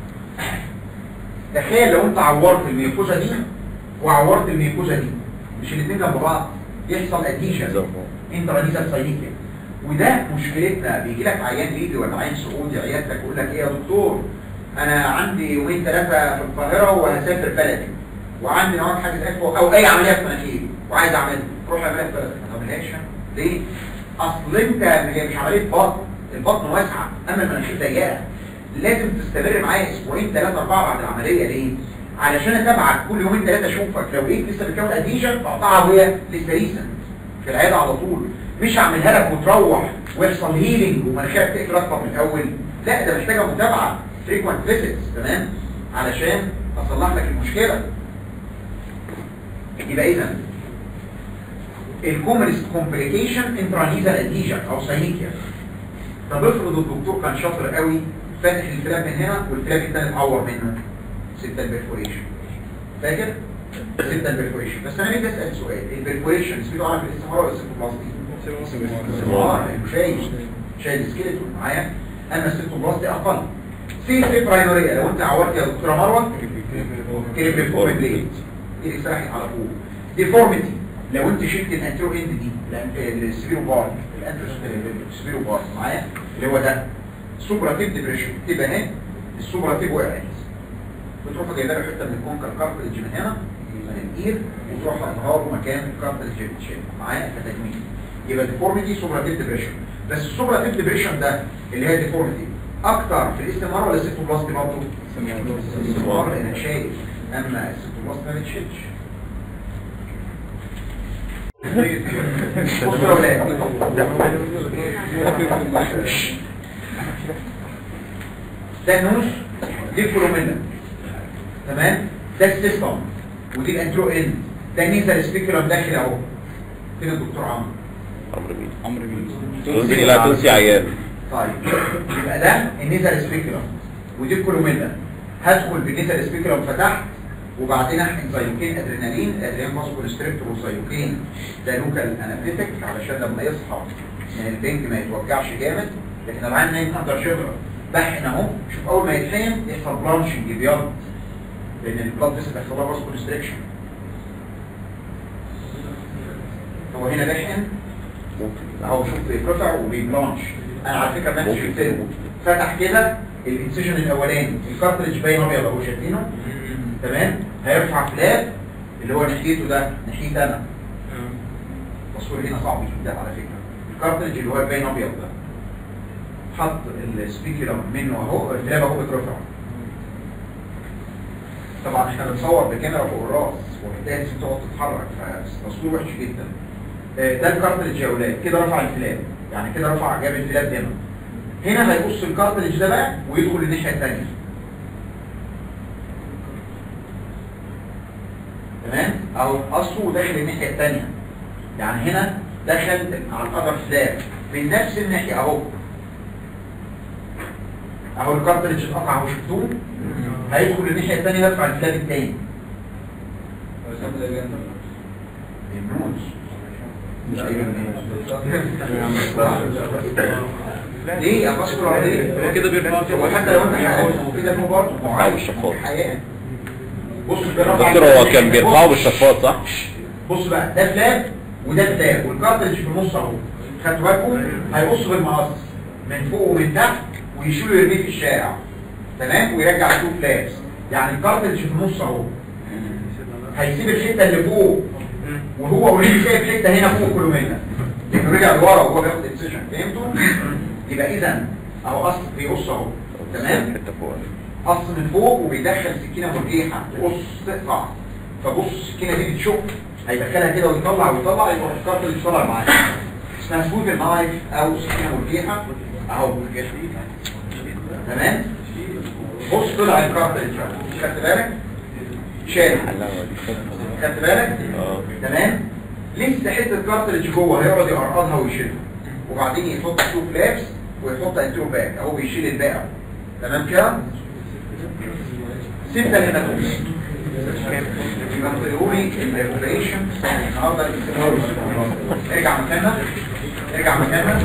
تخيل لو انت عورت الميكوزا دي وعورت الميكوزا دي مش الاثنين جنب بعض يحصل اديشن انترانيزال ساينيكيا وده مشكلتنا بيجي لك عيان ليبي ولا عيان سعودي عيادتك يقول لك ايه يا دكتور انا عندي يومين ثلاثه في القاهره وهسافر بلدي وعندي نوع حاجز اكبر او اي عمليه في مناخيري وعايز اعملها روح اعملها في بلدك ما تعملهاش ليه؟ اصل انت هي مش عمليه بطن البطن واسعه اما المناخير ضيقه لازم تستمر معايا اسبوعين ثلاثه اربعه بعد العمليه ليه؟ علشان اتابعك كل يومين ثلاثه اشوفك لو لقيت لسه بتكون اديشن بقطعها وهي لسه ريسن في العياده على طول مش هعملها لك وتروح ويحصل هيلينج ومناخيرك تقفل اكتر من الاول لا ده محتاجه متابعه فريكوانت فيزيتس تمام علشان اصلح لك المشكله يبقى اذا الكومنست كومبليكيشن انترانيزال اديشن او ساينيكيا طب افرض الدكتور كان شاطر قوي فاتح الفلاب من هنا والفلاب الثاني اتعور منه ستة البرفوريشن فاكر؟ ستة البرفوريشن بس انا بدي اسال سؤال البرفوريشن سميته عارف الاستمرار ولا السيتوبلاستي؟ استمرار شايل شايل سكيلتون معايا اما السيتوبلاستي اقل في في برايمريه لو انت عورت يا دكتوره مروه كريبريفورم بليد دي ساحت على فوق ديفورميتي لو انت شلت الانترو اند دي السبيرو بار السبيرو بار معايا اللي هو ده سوبراتيف ديبريشن تبقى هنا السوبراتيف وقعت بتروح جايبه له حته من الكونكر كارتلج من هنا من الاير وتروح حاطها له مكان الكارتلج اللي معايا كتجميل يبقى ديفورميتي سوبراتيف ديبريشن بس السوبراتيف ديبريشن ده اللي هي ديفورميتي اكتر في الاستمرار ولا السيتوبلاستي برضه؟ الاستمرار لان شايف اما السيتوبلاستي ما بتشيلش بصوا يا ولاد ده النوش دي الكولوميلا تمام ده السيستم ودي الانترو اند ده النيزل سبيكولم داخل اهو فين الدكتور عمرو عمرو مين عمرو مين تنسي لا تنسي عيان طيب يبقى ده النيزل سبيكولم ودي الكولوميلا هدخل بالنيزل سبيكولم فتحت وبعدين احقن زيوكين ادرينالين ادرينالين ماسكولستريبتور وزيوكين ده لوكال انابليتك علشان لما يصحى من البنك ما يتوجعش جامد لكن العين نايم اندر شجره بحقن اهو شوف اول ما يتحقن يحصل بلانشنج بيض لان البلاد بس بيحصل لها ماسكولستريكشن هو هنا بحقن ممكن اهو شوف بيترفع وبيبلانش انا على فكره نفسي ممكن. شفت له فتح كده الانسيجن الاولاني الكارتريج باين ابيض اهو شايفينه تمام هيرفع فلاب اللي هو ناحيته ده ناحيتي انا التصوير هنا صعب جدا على فكره الكارتريج اللي هو باين ابيض ده حط السبيكولم منه اهو الفلاب اهو بيترفع طبعا احنا بنصور بكاميرا فوق الراس وبالتالي لازم تقعد تتحرك فالتصوير وحش جدا آه، ده الكارتريج يا اولاد كده رفع الفلاب يعني كده رفع جاب الفلاب هنا هنا هيقص الكارتريج ده بقى ويدخل الناحيه الثانيه تمام او قصه وداخل الناحيه الثانيه يعني هنا دخل على القدر فلاب من نفس الناحيه اهو اهو الكارتريج اتقطع اهو شفتوه هيدخل الناحيه الثانيه يرفع الفلاب الثاني النوز مش ليه يا باسكولار عليه هو كده بيرفع هو حتى لو انت حققت هو كده هو برضه بيرفعه معايا بالشفاط. حقيقة. بص بيرفع دكتور هو كان بيرفعه بالشفاط صح؟ بص بقى ده فلاب وده فلاب والكارتريج في النص اهو خدتوا بالكم هيقص بالمقص من فوق ومن تحت ويشيله يرميه في الشارع تمام ويرجع تو فلابس يعني الكارتريج في النص اهو هيسيب الحته اللي فوق وهو اوريدي شايف حته هنا فوق كله منها لانه رجع لورا وهو بياخد اكسجن فهمتوا يبقى اذا اهو قص بيقص اهو تمام حته فوق قص من فوق وبيدخل سكينه مرجيحه تقص تقطع فبص السكينه دي بتشق هيدخلها كده ويطلع ويطلع يروح الكارت اللي يطلع معاه اسمها سويب النايف او سكينه مرجيحه اهو تمام بص طلع الكارت اللي خدت بالك شال خدت بالك اه تمام لسه حته كارتريج جوه هيقعد يقرقضها ويشيلها وبعدين يحط تو فلابس ويحط انترو باك اهو بيشيل الباقي تمام كده ستة هنا يبقى لي الاوبريشن النهارده ارجع مكاننا ارجع مكاننا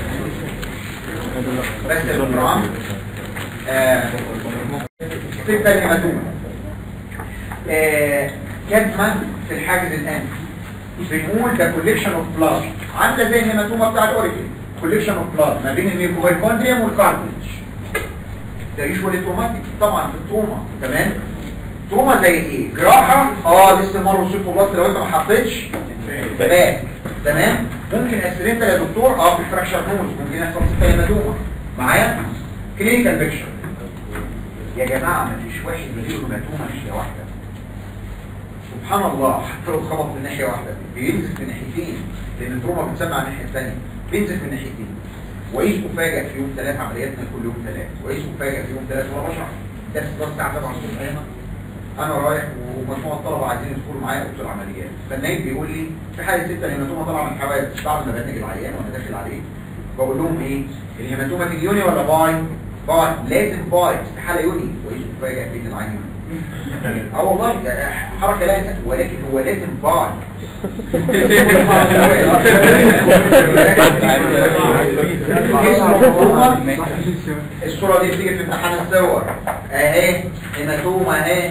بس يا دكتور عمرو آه، ستة هيماتوما آه، كتمة في الحاجز الأنفي بنقول ده كوليكشن اوف بلاد عامله زي الهيماتوما بتاع الاوريجين كوليكشن اوف بلاد ما بين الميكوبريكوندريوم والكارتلج ده يشوال التروماتيك طبعا في التروما تمام تروما زي ايه جراحه اه لسه مره وصلت بلاد لو انت ما حطيتش باك تمام ممكن اسرنت يا دكتور اه في فراكشر نوز ممكن يحصل سته هيماتوما معايا كلينيكال بيكشر يا جماعه ما فيش واحد بيجيله هيماتوما ناحيه واحده سبحان الله حتى لو خبط من ناحيه واحده بينزل من ناحيتين لان التروما بتسمع على الناحيه الثانيه بينزل من ناحيتين وايش مفاجئ في يوم ثلاث عملياتنا كل يوم ثلاث وايش مفاجئ في يوم ثلاث وانا بشرح درس ده الساعه 7 الصبح هنا انا رايح ومجموعه طلبه عايزين يدخلوا معايا اوضه العمليات فالنايب بيقول لي في حاله سته الهيماتوما طالعه من الحوادث بعد ما بنج العيان وانا داخل عليه بقول لهم ايه الهيماتوما تيجي يوني ولا باي باي لازم باي استحاله يوني وايش مفاجئ بين العين اه والله ده حركه لا ينسى ولكن هو لازم باي الصورة دي بتيجي في امتحان الصور اهي هيماتوما اهي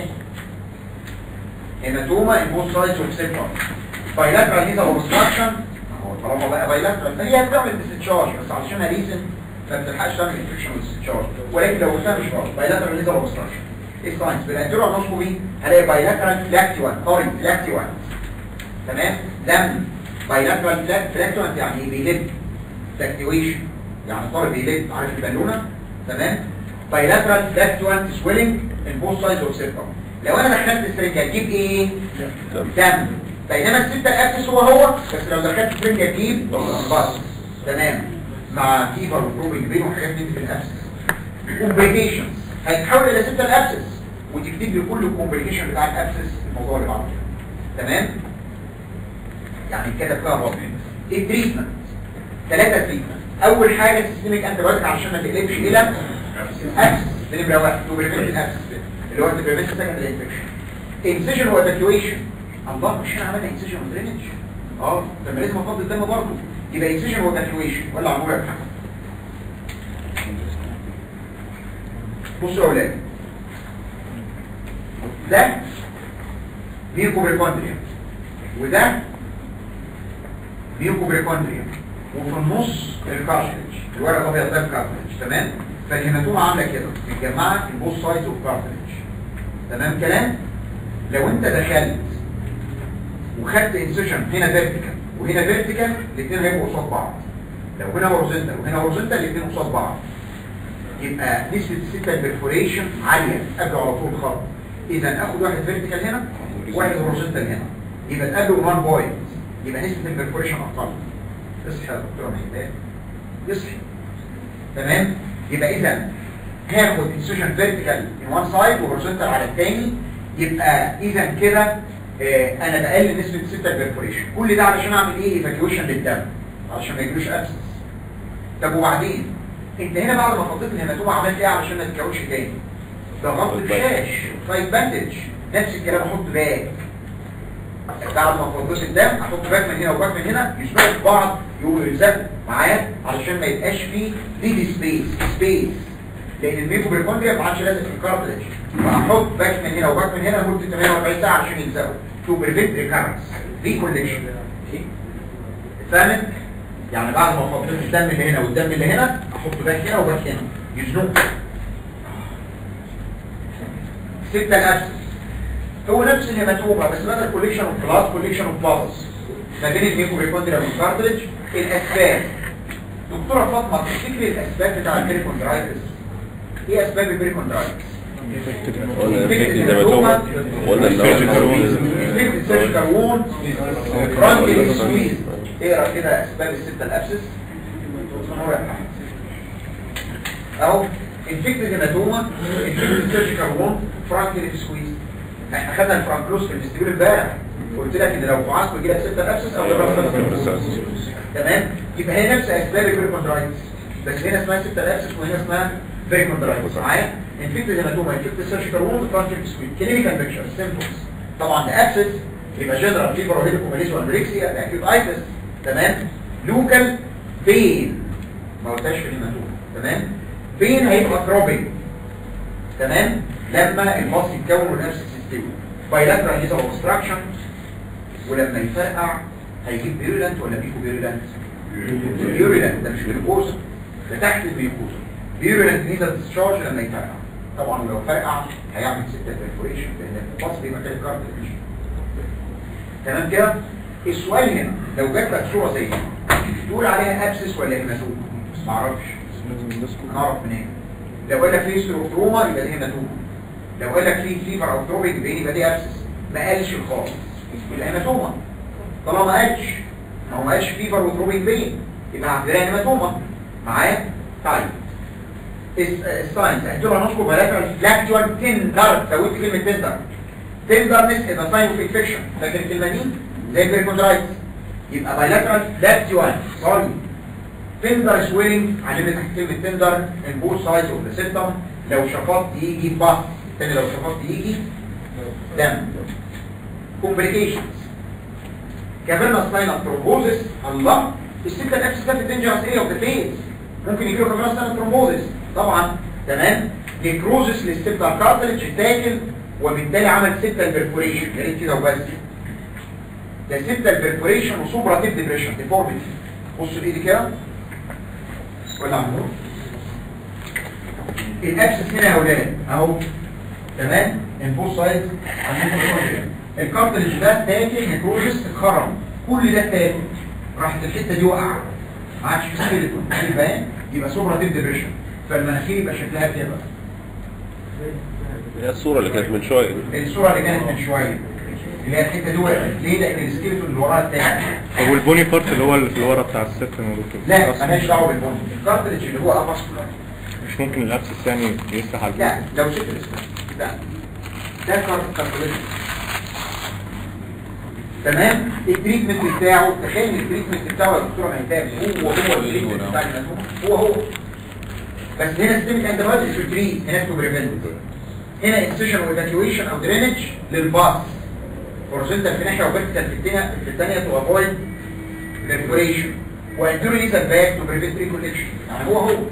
هيماتوما البوست سايز اوف سيكتور بايلاترال هيزا اوبستراكشن هو طالما بقى بايلاترال هي بتعمل ديستشارج بس علشان ريزن ما بتلحقش تعمل انفكشن ديستشارج ولكن لو قلتها مش غلط بايلاترال هيزا اوبستراكشن ايه الساينس بالانتيرو انوسكوبي هلاقي بايلاترال فلاكتوان سوري فلاكتوان تمام دم بايلاترال فلاكتوان يعني بيلف فلاكتويشن يعني طارق بيلف عارف البالونه تمام بايلاترال فلاكتوان سويلنج ان بوث سايدز اوف سيركم لو انا دخلت السرنجه تجيب ايه دم بينما الستة الاسس هو هو بس لو دخلت السرنجه تجيب بس تمام مع فيفر وبروبنج بين وحاجات دي في الابسس كومبليكيشنز هيتحول الى ستة الابسس وتكتب لي كل الكومبليكيشن بتاع الابسس الموضوع اللي بعده تمام يعني كده فيها رابع التريتمنت ثلاثة تريتمنت اول حاجة سيستميك انت بايوتيك عشان ما تقلبش الى ابسس ده نمرة واحد تو بريفنت الابسس اللي هو انت بريفنت سكندري انفكشن انسيجن وايفاكيويشن الله مش احنا عملنا انسيجن ودرينج اه طب لازم افضل الدم برضه يبقى انسيجن وايفاكيويشن ولا عمرو يا محمد بصوا يا اولاد ده ميوكوبريكوندريا وده ميوكوبريكوندريا وفي النص الكارتريج الورق الابيض ده الكارتريج تمام فالهيماتوما عامله كده متجمعه في البوث سايدز اوف كارتريج تمام كلام لو انت دخلت وخدت انسيشن هنا فيرتيكال وهنا فيرتيكال الاثنين هيبقوا قصاد بعض لو هنا هوريزونتال وهنا هوريزونتال الاثنين قصاد بعض يبقى نسبة الستة البرفوريشن عالية قبل على طول خط اذا اخد واحد فيرتيكال هنا وواحد هوريزونتال هنا يبقى قبل 1 بوينت يبقى نسبة البرفوريشن اقل اصحى يا دكتور محمد يصحي تمام يبقى اذا هاخد انسيشن فيرتيكال من وان سايد وهوريزونتال على الثاني يبقى اذا كده آه انا بقلل نسبة الستة البرفوريشن كل ده علشان اعمل ايه ايفاكيويشن للدم علشان ما يجيلوش ابسس طب وبعدين انت هنا بعد ما فضيت الهيماتوما عملت ايه علشان ما تتكونش تاني ضغطت الشاش فايت باندج نفس الكلام احط باك بعد ما فضيت الدم احط باك من هنا وباك من هنا يشبهوا في بعض يقوموا يلزقوا معايا علشان ما يبقاش فيه ليد سبيس سبيس لان الميكوبريكوندريا ما عادش لازق في الكارتلج فاحط باك من هنا وباك من هنا لمده 48 ساعه عشان يلزقوا تو بريفنت ريكارنس ريكوليكشن فاهمت يعني بعد ما فضيت الدم اللي هنا والدم اللي هنا احط باك هنا وباك هنا يزنق ستة الابسس هو نفس الهيماتوما بس بدل كوليكشن اوف بلاد كوليكشن اوف بلادز ما بين الميكوبريكوندريا والكارتلج الاسباب دكتوره فاطمه تفتكري الاسباب بتاع البريكوندرايتس ايه اسباب البريكوندرايتس قلنا الفكر زي ما توما قلنا ان هو السيرجيكال وون فرانكل سويز اقرا كده اسباب الستة الابسس اهو انفكتد هيماتوما انفكتد سيرجيكال وون فرانكل سكويز احنا خدنا الفرانكلوس في الاستيول امبارح قلت لك ان لو فعصت يجي لك ستة الابسس او تمام يبقى هي نفس اسباب البريكوندرايتس بس هنا اسمها ستة الابسس وهنا اسمها بريكوندرايتس معايا انفكتد هيماتوما انفكتد سيرجيكال وون فرانكل سكويز كلينيكال بيكتشر سيمبتومز طبعا ده ابسس يبقى جنرال فيبر وهيليكوماليس والبريكسيا ده اكيد ايتس تمام لوكال بين ما قلتهاش في الهيماتوما تمام بين هيبقى تروبينج تمام لما المص يتكون ونفس السيستم بايلاترال هيزا اوبستراكشن ولما يفرقع هيجيب بيرولانت ولا بيكو بيرولانت اليورينال ده مش جلوكوز ده تحت الجلوكوز اليورينال نيزل ديسشارج لما يفرقع طبعا لو فرقع هيعمل ستة بريفوريشن لان الفصل بيبقى كده كارتليج تمام كده السؤال هنا لو جات لك صوره زي دي تقول عليها ابسس ولا هيماتوما ما اعرفش هنعرف منين لو قال لك في تروما يبقى دي هيماتوما لو قال لك في فيفر او تروبيك بين يبقى دي ابسس ما قالش خالص يبقى هيماتوما طالما ما قالش ما هو ما قالش فيفر وتروبيك بين يبقى عندنا هيماتوما معايا طيب الس- الساينس هتقول هنذكر بلاترال فلاكتوال تندر زودت كلمه تندر تندرنس يبقى ساين اوف انفكشن فاكر الكلمه دي زي البريكوندرايتس يبقى بايلاترال فلاكتوال سوري تندر سويلنج علمت تحت كلمه تندر ان بوث سايدز اوف ذا سيستم لو شفطت يجي باث الثاني لو شفطت يجي دم كومبليكيشنز كافيرنا ساين ثرومبوزس الله السته نفس ده في الدينجرس ايه اوف ذا فيز ممكن يجي له كافيرنا ساين ثرومبوزس طبعا تمام نيكروزس للسبتال كارتلج اتاكل وبالتالي عمل سته البرفوريشن يا ريت كده وبس ده سته البرفوريشن وسوبرا تيب ديبريشن ديفورميتي بصوا ايدي كده ولا عمرو الابسس هنا يا اولاد اهو تمام البوست سايد الكارتلج ده تاكل نيكروزس اتخرم كل ده تاكل راحت الحته دي وقع ما عادش في سكيلتون فاهم يبقى سوبرا تيب ديبريشن فالمناخير يبقى شكلها كده هي الصورة اللي كانت من شوية دي. الصوره اللي كانت من شويه اللي هي الحته دي وقعت ليه لان السكيلتون اللي وراها التاني طب والبوني بارت اللي هو اللي في الورا بتاع الست موجود كده لا أصلاً مالهاش دعوه بالبون الكارتلج اللي هو اباسكولار مش ممكن الابسس يعني يفتح على لا البوني لو شفت الاسم لا ده كارت كارتلج تمام التريتمنت بتاعه تخيل التريتمنت بتاعه يا دكتور مهتاب هو هو التريتمنت بتاع المسؤول هو هو بس هنا ستيمك انت ما في تريت هناك تو بريفنت هنا انسيشن وايفاكيويشن او درينج للباص هورزونتال في ناحيه وفيرتيكال في الثانيه في الثانيه تو افويد بريفوريشن واندوريزال باك تو بريفنت ريكوليكشن يعني هو هو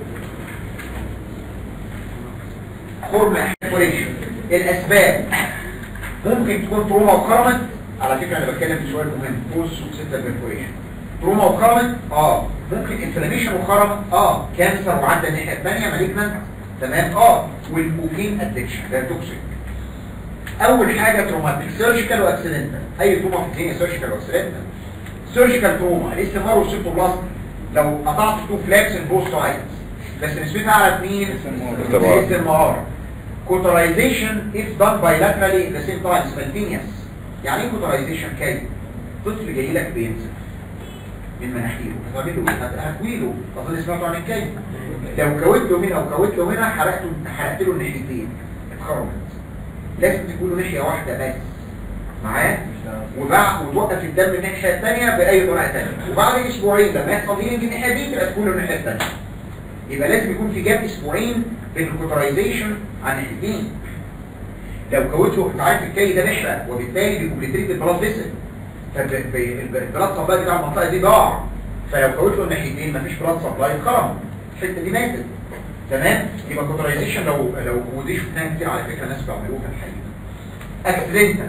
خرم بريفوريشن الاسباب ممكن تكون تروما وكرمت على فكره انا بتكلم في سؤال مهم بوست وستة بريفوريشن تروما وكرمت اه ممكن انفلاميشن وخرم اه كانسر وعدى الناحيه الثانيه مالجنت تمام اه والكوكين ادكشن ده توكسيك اول حاجه تروماتيك سيرجيكال واكسيدنتال اي تروما في الدنيا سيرجيكال واكسيدنتال سيرجيكال تروما الاستمرار والسيتوبلازم لو قطعت تو فلابس البوست ايتس بس نسبتها على مين استمرار. الاستمرار كوترايزيشن if done bilaterally at the same time spontaneous يعني ايه كوترايزيشن كاي طفل جاي لك بينزل من مناخيره هتعمل له ايه هتكويله اظن سمعتوا عن الكاي لو كويت له منها وكويت له منها حرقته حرقت له الناحيتين اتخرمت لازم تكون له ناحيه واحده بس معاه وبعد وتوقف الدم الناحيه الثانيه باي طريقه ثانيه وبعد اسبوعين لما يحصل هيلينج الناحيه دي تبقى تكون له الناحيه الثانيه يبقى لازم يكون في جاب اسبوعين بين الكوترايزيشن عن ناحيتين لو كويته انت عارف الكي ده بيحرق وبالتالي بيكوبليتريت البلاد فيسل فالبلاد سبلاي بتاع المنطقه دي ضاع فلو كويته الناحيتين مفيش بلاد سبلاي اتخرم الحته دي ماتت تمام يبقى كوترايزيشن لو لو ودي شفناها كتير على فكره ناس بيعملوها في الحقيقه اكسيدنتال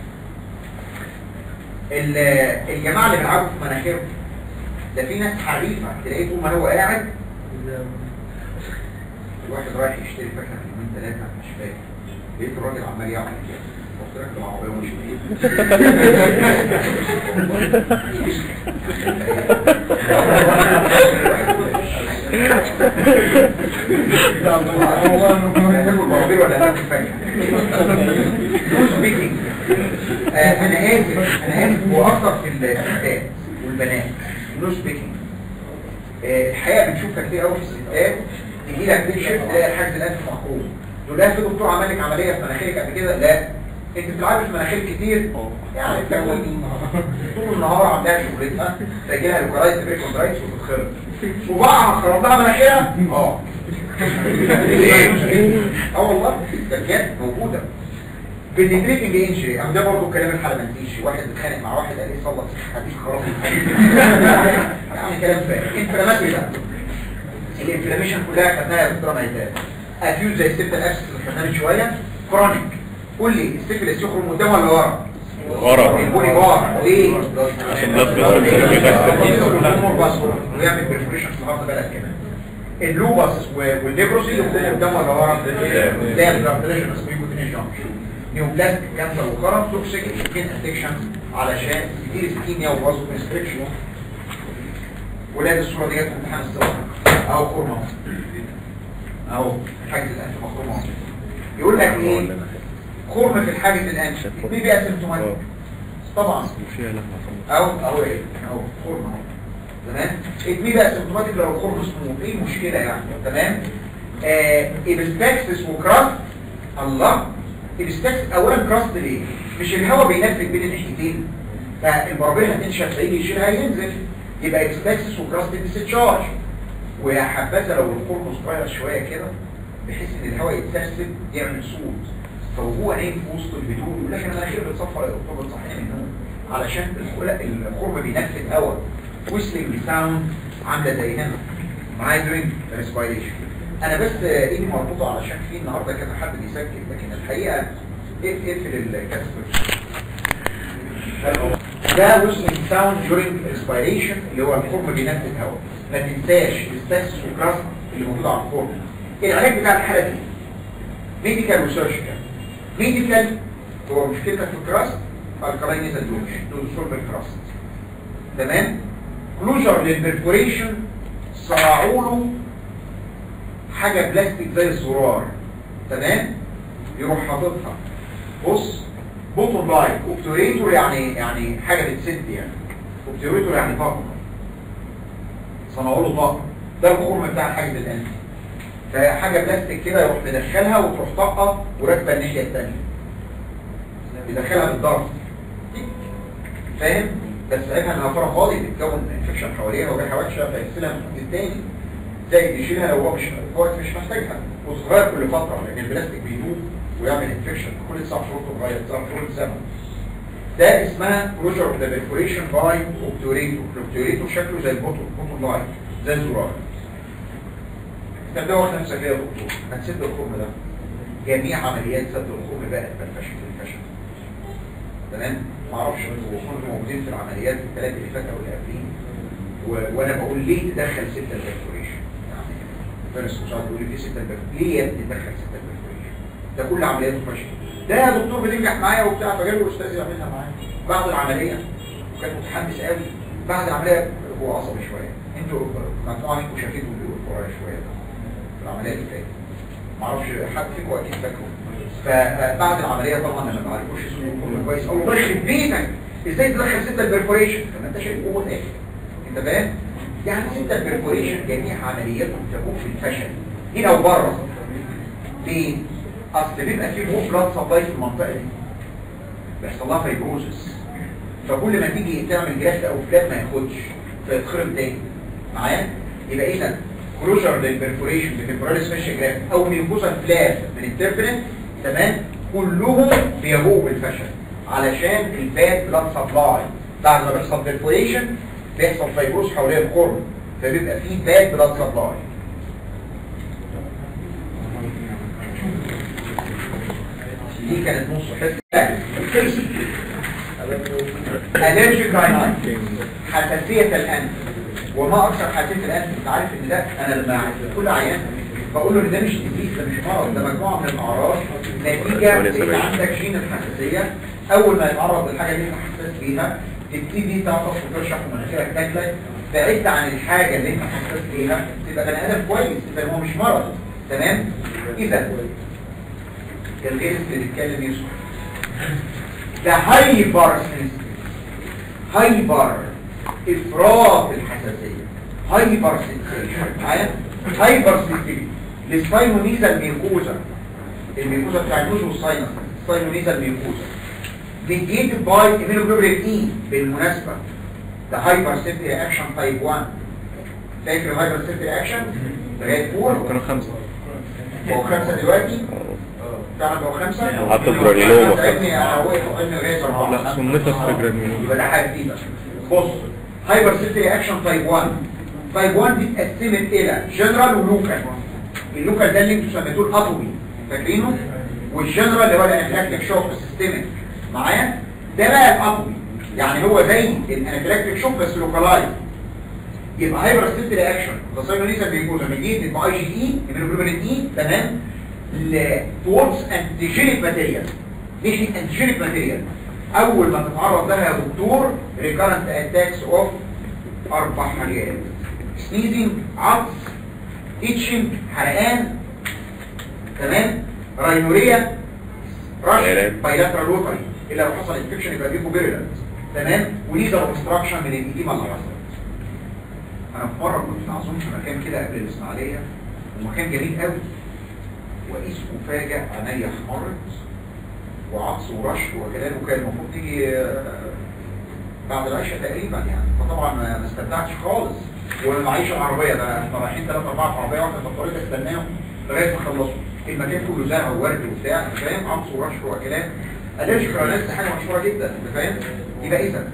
الجماعه اللي بيلعبوا في مناخيرهم ده في ناس حريفه تلاقيه طول ما هو قاعد الواحد رايح يشتري فاكهه من يومين ثلاثه مش فاكر لقيت الراجل عمال يعمل كده قلت لك العربيه ومش انا اسف انا اسف واكثر في الستات والبنات نو سبيكينج الحقيقه بنشوفها كتير قوي في الستات تجي لك تكشف تلاقي الحاجز الانف مخروج تقول لها في دكتور عمل لك عمليه في مناخيرك قبل كده لا انت بتلعبي في مناخير كتير يعني بتاكل طول النهار عندها شغلتها تجي لها لوكالايت بريكوندرايتس وتتخرج وبقى خرب لها مناخيرها اه اه والله ده بجد موجوده بالنيجريتنج انجري او ده برضه كلام الحلبنتيشي واحد بيتخانق مع واحد قال ايه صلى حديث خراب يعني كلام فارغ انفلاماتوري ده الانفلاميشن كلها خدناها يا دكتوره ميتان اكيوز زي السبت الابسس اللي خدناها من شويه كرونيك قول لي السيفلس يخرج من قدام ولا ورا ورا. البولي بار ليه؟ عشان الناس بيغسل- بيغسل. ويعمل بريفريشن في الارض بلد كمان اللوبس والليبروسي يكون قدام ولا ورا ده الجرانتيشن اسمه يكون جامب نيوبلاستيك كانسر وكرم توكسيك سكين ادكشن علشان كتير سكيميا وبازو كونستريكشن ولاد الصوره ديت في امتحان الصباح اهو خرمه اهو حاجه الانف مخرومه يقول لك ايه خرم في الحاجز الانف دي بقى سيمتوماتيك طبعا فيها لحمة او او ايه اهو خرم اهو تمام ادمي بقى سيمتوماتيك لو الخرم اسمه ايه المشكله يعني تمام آه ابستاكسس وكراست الله ابستاكسس اولا كراست ليه مش الهواء بينفذ بين الناحيتين فالبرابيل هتنشف فيجي يشيلها ينزل يبقى ابستاكسس وكراست ديستشارج ويا حبذا لو الخرم صغير شويه كده بحيث ان الهواء يتسرسب يعمل صوت فهو نايم في وسط الهدوء يقول لك انا مناخيري بتصفر يا دكتور بتصحيني من النوم علشان الخلق الخرم بينفذ هواء ويسلنج ساوند عامله زي هنا معايا درينج ريسبيريشن انا بس ايدي مربوطه علشان في النهارده كذا حد بيسجل لكن الحقيقه اقفل الكاسبر ده ويسلنج ساوند دورينج ريسبيريشن اللي هو الخرم بينفذ هواء ما تنساش الستاكس والكراست اللي موجود على الخرم العلاج بتاع الحاله دي ميديكال وسيرجيكال ميديكال هو مشكلتك في الكراست الكلاين نزل دوش دوش بالكراست تمام كلوجر للبرفوريشن صنعوا له حاجه بلاستيك زي الزرار تمام يروح حاططها بص بوتون لاين اوبتوريتور يعني يعني حاجه بتسد يعني اوبتوريتور يعني طاقه صنعوا له طاقه ده الخرم بتاع الحاجز الانفي فحاجه بلاستيك كده يروح مدخلها وتروح طاقه وراكبه الناحيه الثانيه يدخلها بالضغط فاهم بس ساعتها انها فراغ فاضي بتكون انفكشن حواليها وجرح وحشه فيغسلها من الجزء الثاني زي يشيلها لو هو مش هو مش محتاجها وصغير كل فتره لان البلاستيك بيدوب ويعمل انفكشن كل تسع شهور تتغير تسع شهور سنه ده اسمها كلوجر اوف ذا بيرفوريشن باي اوبتوريتور الاوبتوريتور شكله زي البوتون بوتون لاين زي الزرار تبدأ واحد نفسك يا دكتور هتسد الخرم ده جميع عمليات سد الخرم بقت بالفشل بالفشل تمام ما اعرفش انتوا كنتوا موجودين في العمليات الثلاثه اللي فاتوا واللي قبلين و- وانا بقول ليه تدخل ستة البرفوريشن يعني فارس مش عارف يقول لي في ستة البرفوريشن ليه يا ابني تدخل ستة البرفوريشن ده كل عملياته فشل ده يا دكتور بتنجح معايا وبتاع فجاله الاستاذ يعملها معايا بعد العمليه وكان متحمس قوي بعد العمليه هو عصبي شويه انتوا مجموعه منكم شافتوا بيقولوا ورايا شويه في العمليه اللي فاتت معرفش حد فيكم اكيد فاكره فبعد العمليه طبعا انا ما عرفوش اسمه كله كويس او الله يخرب بيتك ازاي تدخل ستة البرفوريشن طب انت شايف قوه ايه انت فاهم يعني ستة البرفوريشن جميع عملياتهم تكون في الفشل هنا وبره ليه اصل بيبقى فيه مو بلاد سبلاي في المنطقه دي بيحصل لها فايبروزس فكل ما تيجي تعمل جرافت او فلاب ما ياخدش فيتخرب تاني معايا يبقى اذا كلوجر للبرفوريشن بتمبراليس فاشيا جرافت او ميوكوزا فلاب من التربنت تمام كلهم بيبوءوا بالفشل علشان الباد بلاد سبلاي بعد ما بيحصل برفوريشن بيحصل فايبروز حوالين القرن فبيبقى فيه باد بلاد سبلاي دي كانت نص حته الرجيك راينايت حساسيه الانف وما اكثر حساسيه الانف انت عارف ان ده انا لما كل عيان بقول له ان ده مش ديزيز ده مش مرض ده مجموعه من الاعراض نتيجه ان عندك جين الحساسيه اول ما يتعرض للحاجه اللي انت حساس بيها تبتدي تعطش وترشح ومناخيرك تاكلك بعدت عن الحاجه اللي انت حساس بيها تبقى بني ادم كويس يبقى هو مش مرض تمام اذا الغير اللي بيتكلم يوسف ده هايبر هايبر افراط الحساسيه هايبر سنسيشن معايا هايبر سنسيشن للساينونيزا الميوكوزا الميوكوزا بتاع النوز والساينس الساينونيزا الميوكوزا ميديتد باي ايميلوجلوبولين اي بالمناسبه ده هايبر سنسيشن رياكشن تايب 1 فاكر الهايبر سنسيشن رياكشن لغايه 4 كانوا خمسة هو خمسة دلوقتي فعلا هو خمسة حتى الجرانيلوما سألني أنا وقف وقلنا لغاية أربعة لا سميتها في جرانيلوما يبقى ده حاجة جديدة بص هايبر سيتي اكشن تايب 1 تايب 1 دي اتقسمت الى جنرال ولوكال اللوكال ده اللي انتوا سميتوه الاتومي فاكرينه والجنرال اللي هو الانفلاكتيك شوك سيستمك معايا ده بقى الأطبي يعني هو زي الانافيلاكتيك شوك بس لوكالايز يبقى هايبر ستيت رياكشن تصير بيكون من جديد يبقى اي جي اي immunoglobulin اي تمام ل towards antigenic material مش antigenic material اول ما تتعرض لها يا دكتور recurrent attacks of اربع حاجات sneezing عطس itching حرقان تمام راينوريا رش غيران. بايلاترال روتري الا لو حصل انفكشن يبقى بيكو بيرلنت تمام وليزر اوبستراكشن من الإديمة اللي حصلت انا في مره كنت معزوم في مكان كده قبل الاسماعيليه ومكان جميل قوي وقيس مفاجئ عينيا احمرت وعطس ورش وكلام وكان المفروض تيجي آه، بعد العشاء تقريبا يعني فطبعا ما ما استمتعتش خالص والمعيشه العربيه ده احنا رايحين ثلاث اربعه في عربيه واحده في الطريق استناهم لغايه ما خلصوا المكان كله زرع وورد وبتاع انت فاهم عطس ورش وكلام الرجي كرانات حاجه مشهوره جدا انت فاهم يبقى اذا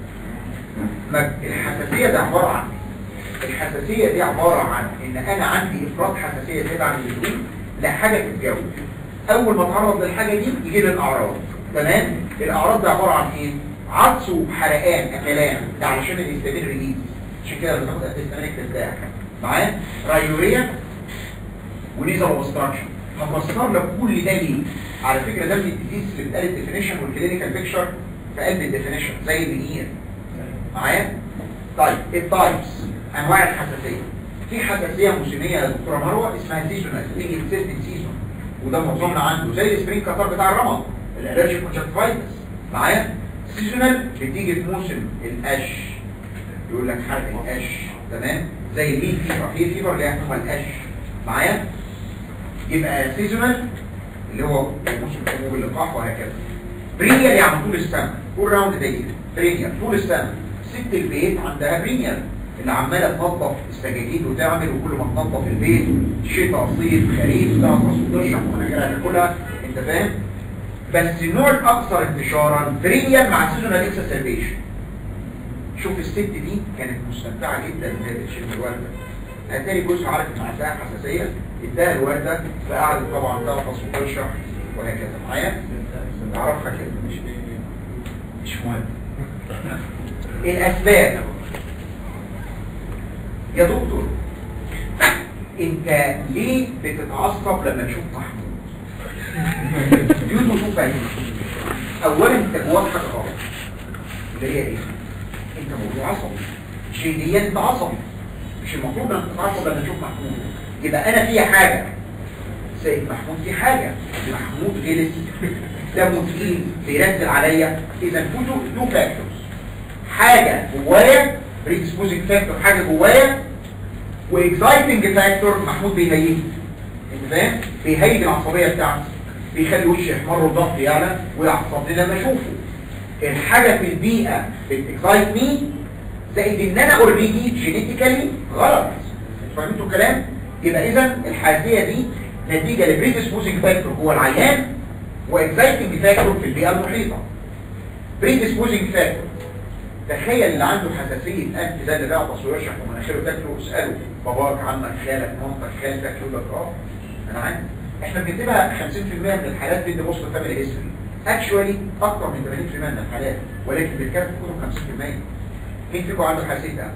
ما- الحساسيه ده عباره عن الحساسية دي عبارة عن ان انا عندي افراط حساسية زيادة عن اللزوم لحاجة في الجو اول ما اتعرض للحاجة دي يجي لي الاعراض تمام الاعراض دي عبارة عن ايه عطس وحرقان اكلان ده علشان الاستامين ريليز عشان كده بتاخد استامينك ترتاح معايا رايوريا ونيزر اوبستراكشن هفسر لك كل ده ليه على فكرة ده من الديزيز اللي بتقال الديفينيشن والكلينيكال بيكشر في قلب الديفينيشن زي المنير معايا طيب التايبس انواع الحساسيه في حساسيه موسميه يا دكتوره مروه اسمها سيزونال تيجي سيزون سيزون وده معظمنا عنده زي السبرينج كاتر بتاع الرمض الالرجيك كونجكتيفايتس معايا سيزونال بتيجي في موسم القش يقول لك حرق القش تمام زي الهيل فيفر هيل فيفر اللي هي هو القش معايا يبقى سيزونال اللي هو موسم حبوب اللقاح وهكذا برينيال يعني طول السنه كل راوند دايز برينيال طول السنه ست البيت عندها برينيال اللي عماله تنظف السجاجيد وتعمل وكل ما تنظف البيت شتاء صيف خريف تعرف تشرب ومناجرها تاكلها انت فاهم بس النوع الاكثر انتشارا برينيال مع سيزونال اكسسربيشن شوف الست دي كانت مستمتعه جدا وهي بتشم الورده اتاري جوزها عارف ان عندها حساسيه اداها الورده فقعدت طبعا تغطس وتشرح وهكذا معايا تعرفها كده مش مش مهم الاسباب يا دكتور انت ليه بتتعصب لما تشوف محمود يوتو شوف بعيد اولا انت جواك حاجه غلط اللي هي ايه انت موضوع عصبي جينيا انت عصبي مش المفروض انك تتعصب لما تشوف محمود يبقى انا في حاجه سيد محمود في حاجه محمود غلس دمه تقيل بينزل عليا اذا تو تو فاكتورز حاجه جوايا بريدسبوزنج فاكتور حاجه جوايا واكسايتنج فاكتور محمود بيهيج انت فاهم بيهيج العصبيه بتاعتي بيخلي وشي يحمر والضغط يعلى ويعصبني لما اشوفه الحاجه في البيئه بتكسايت مي زائد ان انا اوريدي جينيتيكالي غلط فهمتوا الكلام يبقى اذا الحاسيه دي نتيجه لبريدسبوزنج فاكتور جوه العيان واكسايتنج فاكتور في البيئه المحيطه بريدسبوزنج فاكتور تخيل اللي عنده حساسية أنف ده اللي بيعطس ويرشح ومناخيره تاكله اسأله باباك عمك خالك مامتك خالتك يقول لك اه أنا عندي احنا بنكتبها 50% من الحالات بيدي بوست فاميلي هيستوري اكشوالي أكتر من 80% من الحالات ولكن بالكاد كتب 50% مين فيكم عنده حساسية أنف؟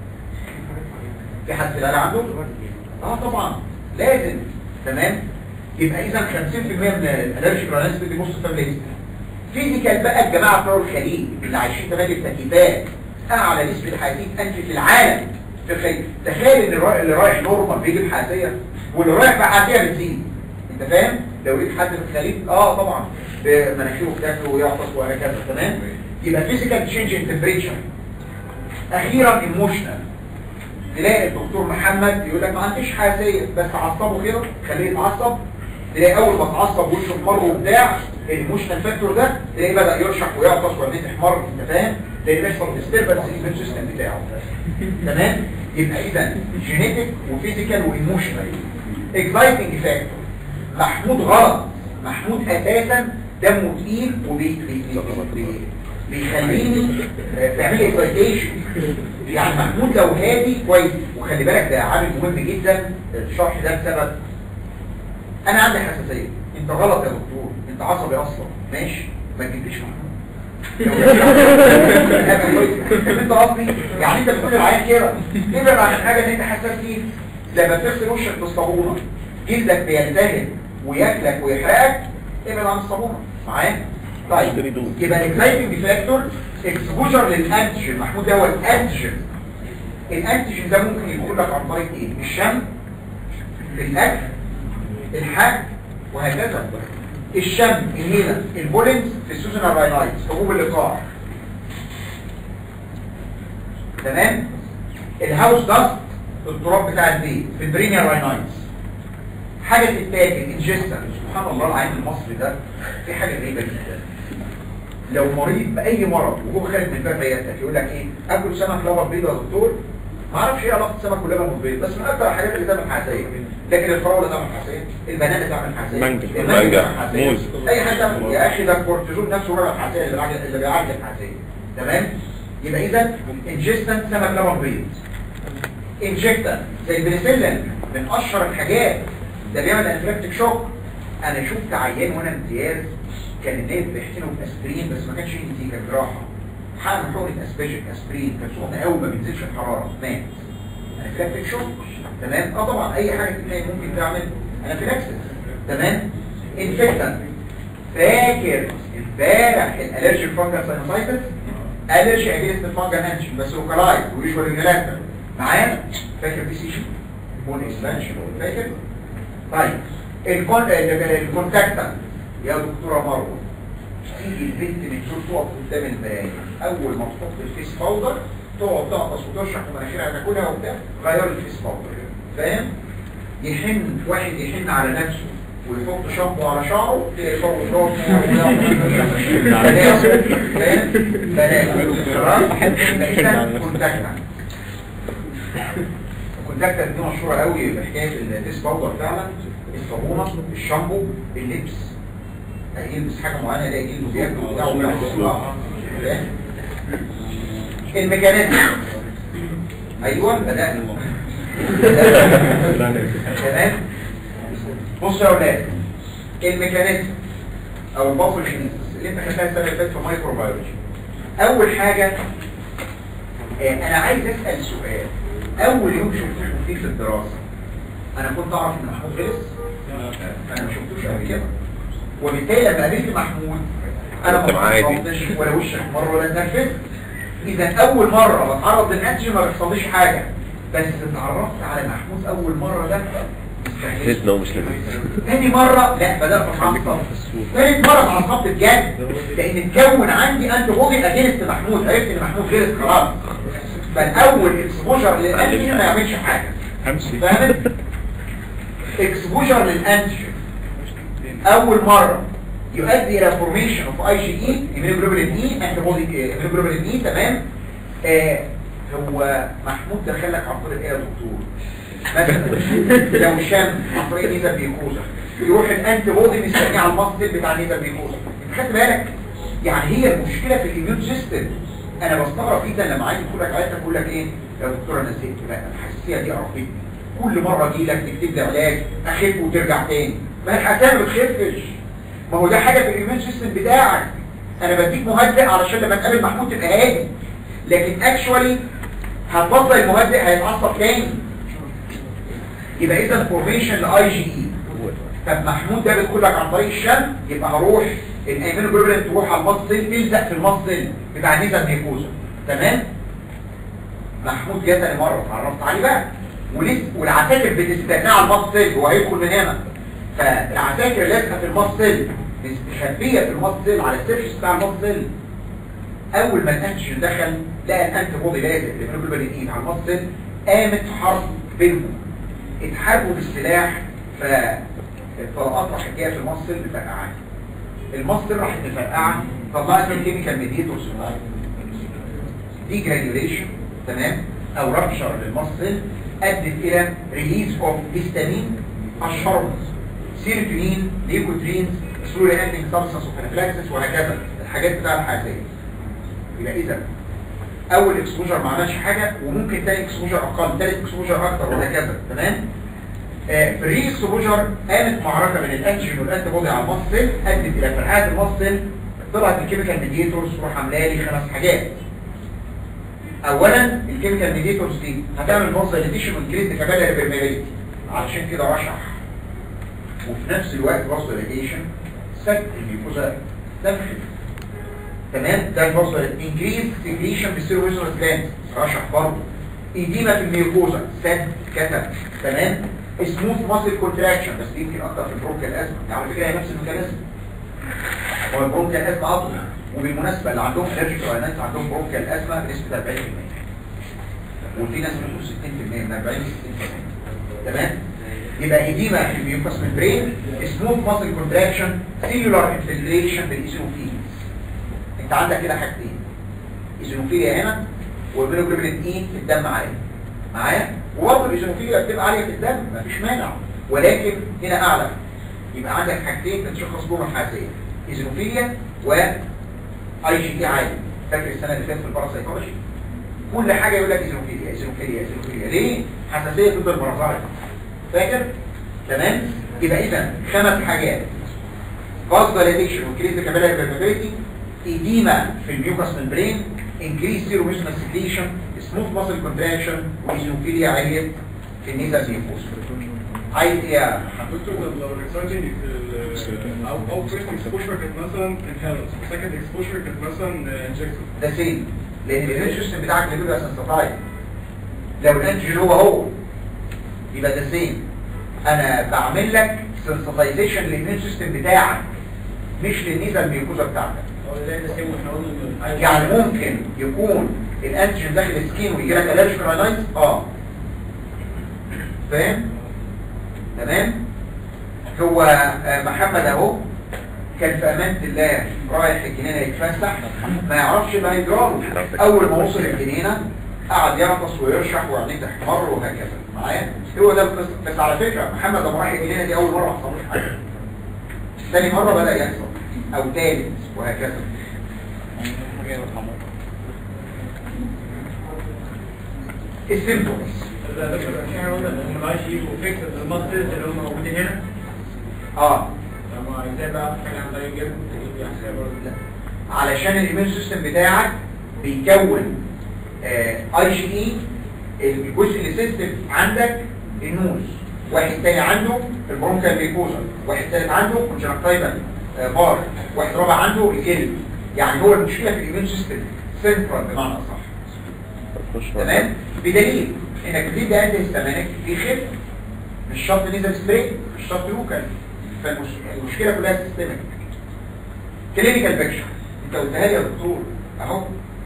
في حد في العيلة عنده؟ اه طبعا لازم تمام يبقى اذا 50% من الالرجيك رانس بيدي بوست فاميلي هيستوري فيزيكال بقى الجماعة بتوع الخليج اللي عايشين تمام التكييفات اعلى نسبة حاسية انف في العالم في الخليج تخيل ان الراي- اللي رايح نورمال بيجيب حاسية واللي رايح بحاسية بتزيد انت فاهم لو لقيت حد في الخليج اه طبعا مناخيره بتاكله ويعطس وهكذا تمام يبقى فيزيكال تشينج ان تمبريتشر اخيرا ايموشنال تلاقي الدكتور محمد يقول لك ما عنديش حاسيه بس عصبه كده خليه يتعصب تلاقي اول ما اتعصب وشه احمر وبتاع الايموشنال فاكتور ده تلاقيه بدا يرشح ويعطس وعينيه تحمر انت فاهم تلاقيه بيحصل ديستربنس في السيستم بتاعه تمام يبقى اذا جينيتك وفيزيكال وايموشنال اكسايتنج فاكتور محمود غلط محمود اساسا دمه تقيل وبيخليني بيخليني آه، بيعمل لي اكسايتيشن يعني محمود لو هادي كويس وخلي بالك ده عامل مهم جدا الشرح ده بسبب انا عندي حساسيه انت غلط يا دكتور انت عصبي اصلا ماشي ما تجيبليش محمود انت قصدي يعني انت بتقول للعيان كده ابعد عن الحاجه اللي انت حاسس فيها لما بتغسل وشك بالصابونه جلدك بيلتهب وياكلك ويحرقك ابعد عن الصابونه معايا طيب يبقى الاكسايتنج فاكتور اكسبوجر للانتيجين محمود ده هو الانتيجين الانتيجين ده ممكن يقول لك عن طريق ايه الشم الاكل الحك وهكذا الشم الهيلة البولنز في السوزنال راينايتس حبوب اللقاح تمام الهاوس داست التراب بتاع البيت في البرينيا راينايتس حاجة تتاكل انجستا سبحان الله العين المصري ده في حاجة غريبة جدا لو مريض بأي مرض وهو خارج من باب عيادتك يقول لك ايه اكل سمك لبن بيض يا دكتور ما اعرفش ايه علاقه السمك واللبن والبيض بس من اكثر الحاجات اللي تعمل حساسيه لكن الفراوله تعمل حساسيه البنانه تعمل حساسيه مانجا. المانجا مانجا. تعمل حساسية. موز. اي حاجه تعمل يا اخي ده الكورتيزون نفسه هو الحساسيه اللي بيعالج اللي بيعالج الحساسيه تمام يبقى اذا انجستن سمك لبن بيض انجكتا زي البنسلين من اشهر الحاجات ده بيعمل انفلاكتيك شوك انا شفت عيان وانا امتياز كان الناس بيحقنوا باسبرين بس ما كانش يجي كان جراحه حقن حقنه اسباجيك اسبرين كان سخن قوي ما بينزلش الحراره مات انفلاكتيك شوك تمام اه طبعا اي حاجه تانية ممكن تعمل انفلاكسس تمام انفكتن فاكر امبارح الالرجي فانجل ساينوسايتس الرجي اجينست الفانجل انتشن بس لوكالايز ويجوال ريجلاتا معايا فاكر بي سي جي بون اكسبانشن فاكر طيب الكون الكونتاكتا يا دكتوره مروه تيجي البنت من دول تقف قدام المرايه اول ما تحط الفيس باودر تقعد تقص وترشح في مناخيرها تاكلها وبتاع غير الفيس باودر فاهم يحن واحد يحن على نفسه ويحط شامبو على شعره تلاقي شعره شعره بلاش فاهم بلاش خلاص يبقى كونتاكتا الكونتاكتا دي مشهوره قوي بحكايه الفيس باودر فعلا الصابونه الشامبو اللبس يلبس حاجة معينة يلاقي جلده بياكل وبتاع وبتاع فاهم؟ الميكانيزم ايوه بدأنا تمام بصوا يا اولاد الميكانيزم او الباثوجينيز اللي انت خدتها السنه اللي فاتت في مايكروبيولوجي اول حاجه آه، انا عايز اسال سؤال اول يوم شفتوه فيه في الدراسه انا كنت اعرف ان محمود غلس انا ما شفتوش قبل كده وبالتالي لما قابلت محمود انا كنت ما عادي. اتعرضتش ولا وشك مره ولا اتنرفزت اذا اول مره بتعرض للانتيجين ما بيحصليش حاجه بس اتعرفت على محمود اول مره ده حسيت انه مش لذيذ تاني مرة لا بدأت اتعصب ثالث مرة اتعصبت بجد لان اتكون عندي انت بودي اجينست محمود عرفت ان محمود غيرت خلاص فالاول اكسبوجر للانتيجين ما يعملش حاجة همشي فاهمت؟ اكسبوجر للانتيجين اول مرة يؤدي الى فورميشن اوف اي جي اي هيموجلوبين اي انت بودي هيموجلوبين اي تمام آه هو محمود دخلك عن طريق ايه يا دكتور مثلا لو شم عن طريق نيزا بيكوزا يروح الانتي بودي مستنيه على المصدر بتاع نيزا بيكوزا انت خدت بالك يعني هي المشكله في الاميون سيستم انا بستغرب جدا لما عايز يقول لك عايز اقول لك ايه يا دكتور انا زهقت بقى الحساسيه دي قرفتني كل مره اجي لك تكتب لي علاج اخف وترجع تاني ما الحساسيه ما بتخفش ما هو ده حاجه في الاميون سيستم بتاعك انا بديك مهدئ علشان لما تقابل محمود تبقى هادي لكن اكشوالي هتبطل المهدئ هيتعصب تاني يبقى اذا فورميشن لاي جي اي طب محمود ده بيدخل لك عن طريق الشم يبقى هروح الايمينو جلوبولين تروح على المصل تلزق في المصل بتاع النيزا الميكوزا تمام محمود جه تاني مره اتعرفت عليه بقى ولسه والعساكر بتستناه على المصل هو هيدخل من هنا فالعساكر لازقه في المصل مخبيه في المصل على السيرفس بتاع المصل اول ما الانتيجين دخل لقى الانتي بودي لازق الايمينو ايد على المصل قامت حرب بينهم اتحاربوا بالسلاح فالطلقات راحت جايه في المصل مفرقعه المصل راحت مفرقعه طلعت الكيميكال ميديتورز دي جرانيوليشن تمام او رابشر للمصل ادت الى ريليز اوف هيستامين اشهرهم سيروتونين ليكوترينز سلوري اندنج سبستانس اوف انفلاكسس وهكذا الحاجات بتاع الحساسيه يبقى اذا اول اكسبوجر ما عملش حاجه وممكن تاني اكسبوجر اقل تالت اكسبوجر اكتر وهكذا تمام آه، في الري اكسبوجر قامت معركه بين الانتيجين والانتي بودي على المصل ادت الى فرقعه المصل طلعت الكيميكال ميديتورز تروح عامله لي خمس حاجات اولا الكيميكال ميديتورز دي هتعمل فازوليتيشن وانكريز كابيلاري بيرميابيلتي علشان كده رشح وفي نفس الوقت فازوليتيشن سد الميوكوزا تنفذ تمام ده الفازول انكريز سيكريشن بالسيروفيزونال جلاند رشح برضه ايديما في الميوكوزا سد كتب تمام سموث ماسل كونتراكشن بس دي يمكن اكتر في البرونكال ازمه يعني على فكره هي نفس الميكانيزم هو البرونكال ازمه عضوي وبالمناسبه اللي عندهم الرجيك راينات عندهم برونكال ازمه بنسبه 40% وفي ناس بتقول 60% من 40 ل 60% تمام يبقى ايديما في الميوكاس ممبرين سموث ماسل كونتراكشن سيلولار انفلتريشن بالايزوفيلز انت عندك كده حاجتين ايزوفيليا هنا والميلوجلوبين اي في الدم عالي معايا وبرضه الايزوفيليا بتبقى عاليه في الدم مفيش مانع ولكن هنا اعلى يبقى عندك حاجتين تشخص بهم الحساسيه ايزوفيليا و اي جي تي عالي فاكر السنه اللي فاتت في الباراسايكولوجي كل حاجه يقول لك ايزوفيليا ايزوفيليا ايزوفيليا ليه حساسيه ضد المرضى فاكر تمام يبقى اذا خمس حاجات فازوليتيشن وكريز كابيلاري بيرميبيليتي ايديما في الميوكاس ممبرين انكريز سيروميشنال سكريشن سموث ماسل كونتراكشن وايزوفيليا عاليه في النيزل ميوكوس عايز ايه يا محمد؟ دكتور طب لو الاكسايتنج في ال- او او فيرست اكسبوجر كانت مثلا انهالنس وسكند اكسبوجر كانت مثلا انجكتد ده سين لان الانرجي سيستم بتاعك اللي بيبقى سنسيتايز لو الانرجي هو هو يبقى ده سين انا بعمل لك سنسيتايزيشن للانرجي سيستم بتاعك مش للنيزل ميوكوزا بتاعتك يعني ممكن يكون الانتيجين داخل السكين ويجي لك الرجيك راينايتس اه فاهم تمام هو آه، محمد اهو كان في امانه الله رايح الجنينه يتفسح ما يعرفش اللي هيجراله اول ما وصل الجنينه قعد يعطس ويرشح وعينيه تحمر وهكذا معايا هو ده القصه بس على فكره محمد لما راح الجنينه دي اول مره ما حصلوش حاجه ثاني مره بدا يحصل او ثالث وهكذا السيمبتومز احنا قلنا ان هم عايش يجيبوا فكره المصدر اللي هم موجودين هنا اه لما ازاي بقى حاجه عن طريق الجبن تجيب احساس برضه علشان الايميون سيستم بتاعك بيكون اي جي اي الجزء اللي سيستم عندك النوز واحد تاني عنده البرونكال ميكوزا واحد تالت عنده كونجكتيفال بار واحد رابع عنده الجلد يعني هو المشكله في الايميون سيستم سنترال بمعنى اصح تمام بدليل انك بتدي انت هيستامينك بيخف مش شرط نيزل سبري مش شرط لوكال فالمشكله كلها سيستمك كلينيكال بيكشر انت قلتها لي يا دكتور اهو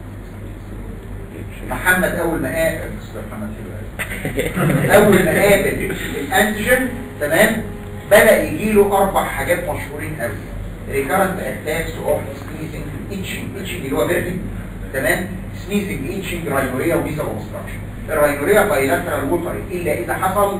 محمد اول ما قابل مستر محمد كده. اول ما قابل الانتيجين تمام بدا يجي له اربع حاجات مشهورين قوي ريكارنت اتاكس اوف سنيزنج ايتشنج ايتشنج اللي هو بيرفي تمام سنيزنج ايتشنج راينوريا وميزا اوبستراكشن الراينوريا بايلاترال ووتري الا اذا حصل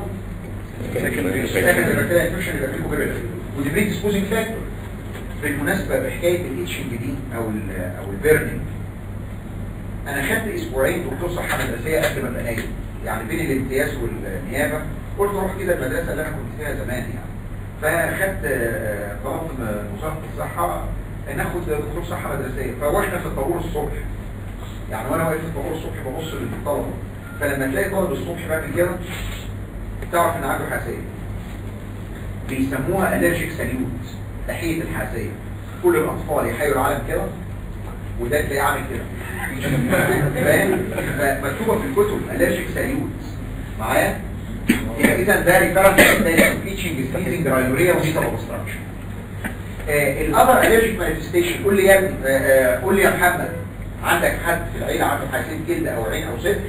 ودي بريد ديسبوزنج فاكتور بالمناسبة بحكاية الاتشنج دي او ال او البيرنينج انا خدت اسبوعين دكتور صحة مدرسية قبل ما ابقى نايم يعني بين الامتياز والنيابة قلت اروح كده المدرسة اللي انا كنت فيها زمان يعني فاخدت آه، طلبت من وزارة الصحة ناخد دكتور صحة مدرسية فواحنا في الطابور الصبح يعني وانا واقف في الطابور الصبح ببص للطلبة فلما تلاقي طالب الصبح بعمل كده تعرف ان عنده حساسية بيسموها الرجيك ساليوت تحية الحساسية كل الأطفال يحيوا العالم كده وده تلاقيه عامل كده فاهم؟ فمكتوبة في الكتب الرجيك ساليوت معايا؟ يبقى إذا ده ريفرنس تيتشنج سنيزنج راينوريا وميتا اوبستراكشن الأذر الرجيك مانيفستيشن قول لي يا ابني آه، آه، قول لي يا محمد عندك حد في العيلة عنده حساسية جلد أو عين أو صدر؟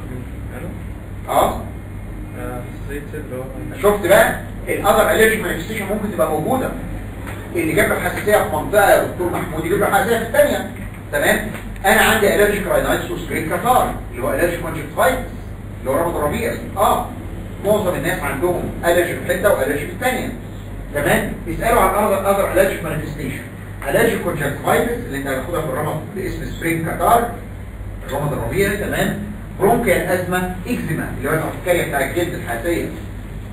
اه حساسيه صدر اه شفت بقى الاذر الرجيك مانيفستيشن ممكن تبقى موجوده اللي جاب له حساسيه في منطقه يا دكتور محمود يجيب له حساسيه في الثانيه تمام انا عندي الرجيك راينايتس وسكرين كاتار اللي هو الرجيك كونجكتيفايتس اللي هو رمض الربيع اه معظم الناس عندهم الرجيك في حته والرجيك في الثانيه تمام اسالوا عن اذر اذر الرجيك مانيفستيشن الرجيك كونجكتيفايتس اللي انت هتاخدها في الرمض باسم سبرين كاتار الرمض الربيعي تمام برونكيال ازمه اكزيما اللي هو الافكاريه بتاع الجلد الحساسيه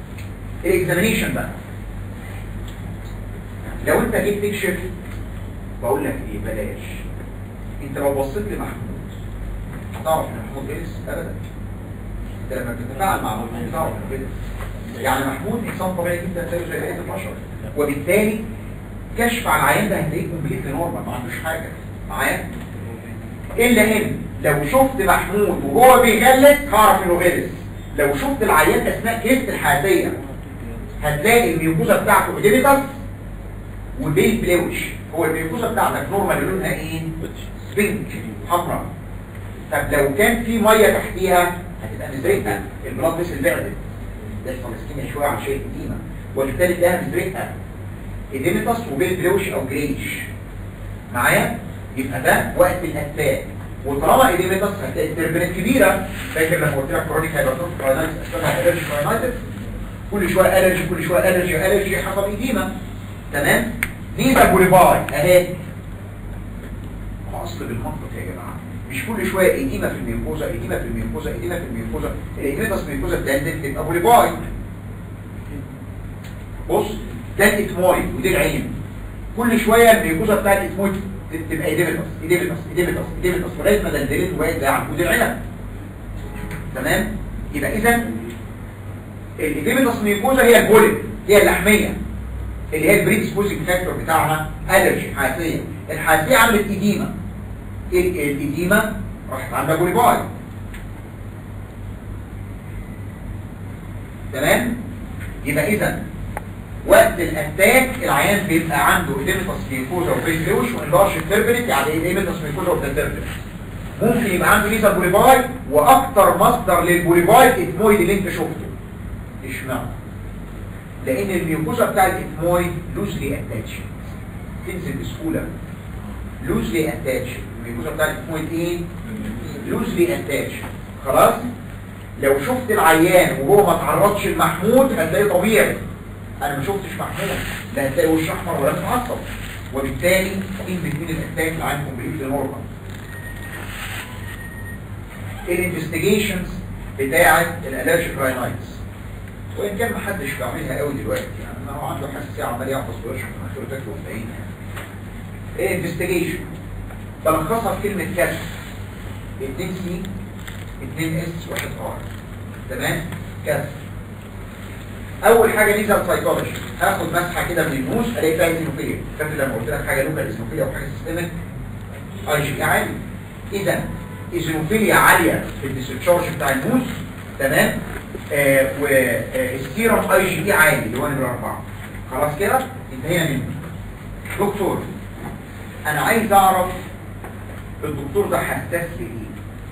الاكزامينيشن بقى لو انت جيت تكشف بقول لك ايه بلاش انت لو بصيت لمحمود هتعرف ان محمود غلس ابدا انت لما بتتفاعل مع محمود هتعرف انه غلس يعني محمود انسان طبيعي جدا زيه زي بقيه البشر وبالتالي كشف على العيان ده هتلاقيه كومبليت نورمال ما عندوش حاجه معايا الا ان لو شفت محمود وهو بيغلس هعرف انه غلس لو شفت العيان اثناء كيسه الحياتيه هتلاقي الميوكوزا بتاعته اديميتاس وبيل بلوش هو الميوكوزا بتاعتك نورمال لونها ايه بينك حمراء طب لو كان في ميه تحتيها هتبقى مزرقه البلاد فيسل بعدت يحصل اسكيميا شويه عن شيء قديمه وبالتالي تلاقيها مزرقه اديميتاس وبيل بلوش او جريش معايا يبقى ده وقت الاتاك وطالما اديميتاس هتلاقي التربنت كبيره فاكر لما قلت لك كرونيك هايبرتروف كراينايتس اسمها الرجي كراينايتس كل شويه الرجي كل شويه الرجي الرجي حصل اديمه تمام نيزا بوليفاي اهي هو اصل بالمنطق يا جماعه مش كل شويه اديمه في الميوكوزا اديمه في الميوكوزا اديمه في الميوكوزا الاديمه في الميوكوزا بتنزل تبقى بوليفاي بص ده الاتمويد ودي العين كل شويه الميوكوزا بتاع الاتمويد تبقى ايديمتس ايديمتس ايديمتس ايديمتس لغايه ما دلدلت وبقت زي عنقود العنب تمام يبقى اذا الايديمتس ميوكوزا هي البوليب هي اللحميه اللي هي البريدسبوزنج فاكتور بتاعها الرجي حاسيه الحاسيه عملت ايديما الايديما راحت عامله بوليباي تمام يبقى اذا وقت الاتاك العيان بيبقى عنده ايديمتس ميوكوزا وبريدروش وانلارش التربلت يعني ايديمتس ميوكوزا وبريدروش ممكن يبقى عنده ليزر بوليباي واكتر مصدر للبوليباي الاتمويد اللي انت شفته اشمعنى لان الميوكوزا بتاع الاتمويد لوزلي اتاتش تنزل بسهوله لوزلي اتاتش الميوكوزا بتاع الاتمويد ايه لوزلي اتاتش خلاص لو شفت العيان وهو ما تعرضش لمحمود هتلاقيه طبيعي انا ما شفتش محمود لا هتلاقي وش احمر ولا متعصب وبالتالي ان بين الاتاك العين كومبليت نورمال الانفستيجيشنز بتاعه الالرجيك راينايتس وان كان محدش بيعملها قوي دلوقتي يعني ما هو عنده حساسيه عمال يعطس ويشرب من اخره تاكله وتلاقيه ايه انفستيجيشن بلخصها في كلمه كشف 2 سي 2 اس 1 ار تمام كشف اول حاجه ليزر سايكولوجي هاخد مسحه كده من النوز الاقي فيها ايزينوفيليا فاكر لما قلت لك حاجه لوكال ايزينوفيليا وحاجه سيستميك اي جي عالي اذا ايزينوفيليا عاليه في الديسشارج بتاع النوز تمام آه والسيرم اي جي بي عالي اللي هو نمره 4 خلاص كده انتهينا منه دكتور انا عايز اعرف الدكتور ده حساس لايه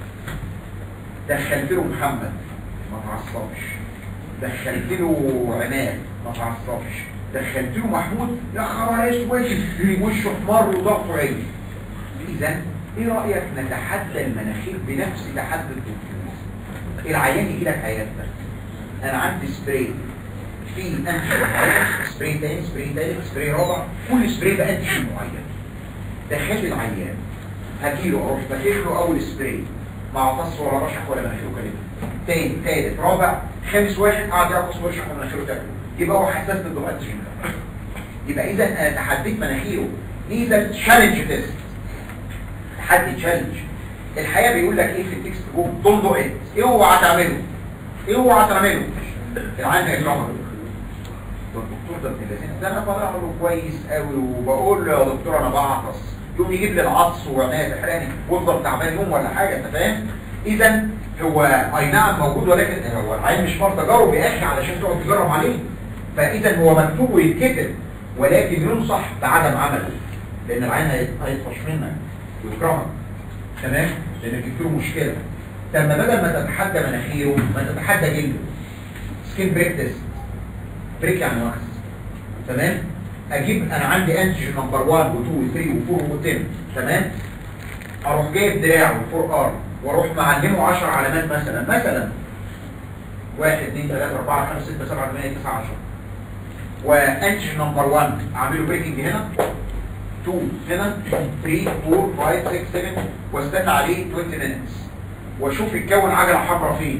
دخلت له محمد ما تعصبش دخلت له عماد ما تعصبش دخلت له محمود يا خبر اسود وشه احمر وضغطه عالي اذا ايه رايك نتحدى المناخير بنفس تحدي الدكتور العيان يجي لك عيادتك انا عندي سبراي في انتي سبراي تاني سبراي تالت سبراي رابع كل سبراي بقى انتي معين دخلت العيان هجيله اروح بكيف له اول سبراي ما عطس ولا رشح ولا مناخيره كلمه تاني تالت رابع خامس واحد قاعد يعطس ويرشح ومناخيره تاكله يبقى هو حساس للدوماتيجين يبقى اذا انا تحديت مناخيره نيزل تشالنج تيست تحدي تشالنج الحقيقه بيقول لك ايه في التكست بوك دون دو ات اوعى تعمله اوعى تعمله العين يكرهه الدكتور ده ابن الذين ده انا بعمله كويس قوي وبقول له يا دكتور انا بعطس يقوم يجيب لي العطس وعنايه تحرقني وافضل تعبان يوم ولا حاجه انت فاهم اذا هو اي نعم موجود ولكن هو العين مش فرط تجارب يا اخي علشان تقعد تجرب عليه فاذا هو مكتوب ويتكتب ولكن ينصح بعدم عمله لان العين هيطفش منك ويكرهك تمام لان جبت له مشكله طب ما بدل ما تتحدى مناخيره ما تتحدى جلده سكين بريك تيست بريك يعني واكس تمام اجيب انا عندي انتيجين نمبر 1 و2 و3 و4 و10 تمام اروح جايب دراعه 4 ار واروح معلمه 10 علامات مثلا مثلا 1 2 3 4 5 6 7 8 9 10 وانتيجين نمبر 1 اعمله بريكنج هنا 2 هنا 3 4 5 6 7 واستنى عليه 20 minutes واشوف الكون عجله حمراء فين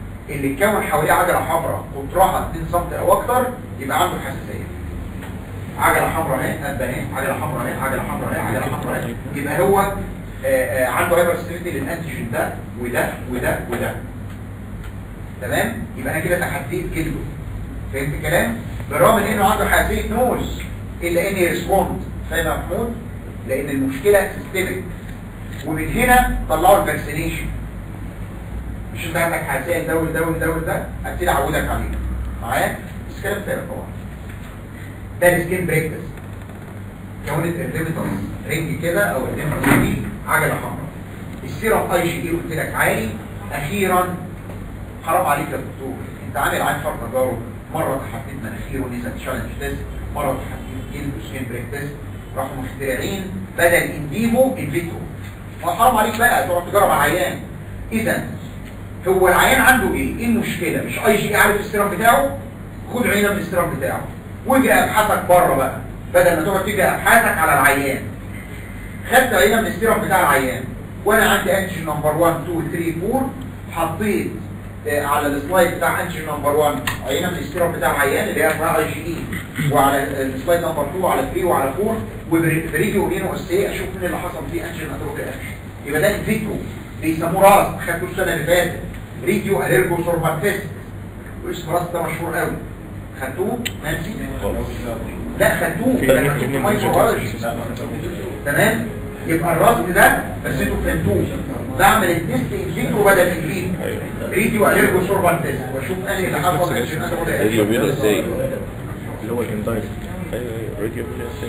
اللي اتكون حواليه عجله حمراء قطرها 2 سم او اكتر يبقى عنده حساسيه عجله حمراء اهي قد اهي عجله حمراء اهي عجله حمراء اهي عجله حمراء اهي يبقى هو آه، آه، عنده هايبر ستيفيتي للانتيجين ده وده وده وده تمام يبقى انا كده تحديت جلده فهمت الكلام بالرغم من انه عنده حساسيه نوز الا اني ريسبوند فاهم يا محمود لان المشكله سيستميك ومن هنا طلعوا الفاكسينيشن مش انت عندك حساسيه ده وده وده وده ابتدي اعودك عليه معايا بس كلام تاني طبعا ده السكين بريكتس كونت الريمتر رينج كده او الريمتر دي عجله حمراء السيرم اي جي اي قلت لك عالي اخيرا حرام عليك يا دكتور انت عامل عين فرق تجارب مره تحديد مناخير ونسا تشالنج تيست مره تحديد جلد وسكين بريك تيست راحوا مخترعين بدل انديفو انفيترو ما حرام عليك بقى تقعد تجرب على عيان اذا هو العيان عنده ايه ايه المشكله مش اي جي عارف السيرم بتاعه خد عينه من السيرم بتاعه واجري ابحاثك بره بقى بدل ما تقعد تجري ابحاثك على العيان خدت عينه من السيرم بتاع العيان وانا عندي انتيجين نمبر 1 2 3 4 حطيت آه، على السلايد بتاع انتيجين نمبر 1 عينه من السيرم بتاع العيان اللي هي اسمها اي جي اي وعلى السلايد نمبر 2 على 3 وعلى 4 وبريجيو مينو اس اي اشوف مين اللي حصل فيه انتيجين اتروك اكشن يبقى ده انفيترو بيسموه راس خدته السنه اللي فاتت ريديو اليرجو سوربات تيست واسم راس ده مشهور قوي خدتوه نانسي لا خدتوه في- ده في- خدتوه في- مايكروبيولوجي تمام يبقى الرصد ده بس انتوا فهمتوه بعمل التيست انفيترو بدل انفيترو ايوه ريديو اليرجو سوربات تيست واشوف انهي اللي حصل عشان اتروك راديو بينا ازاي اللي هو الاندايركت ايوه ايوه راديو بينا ازاي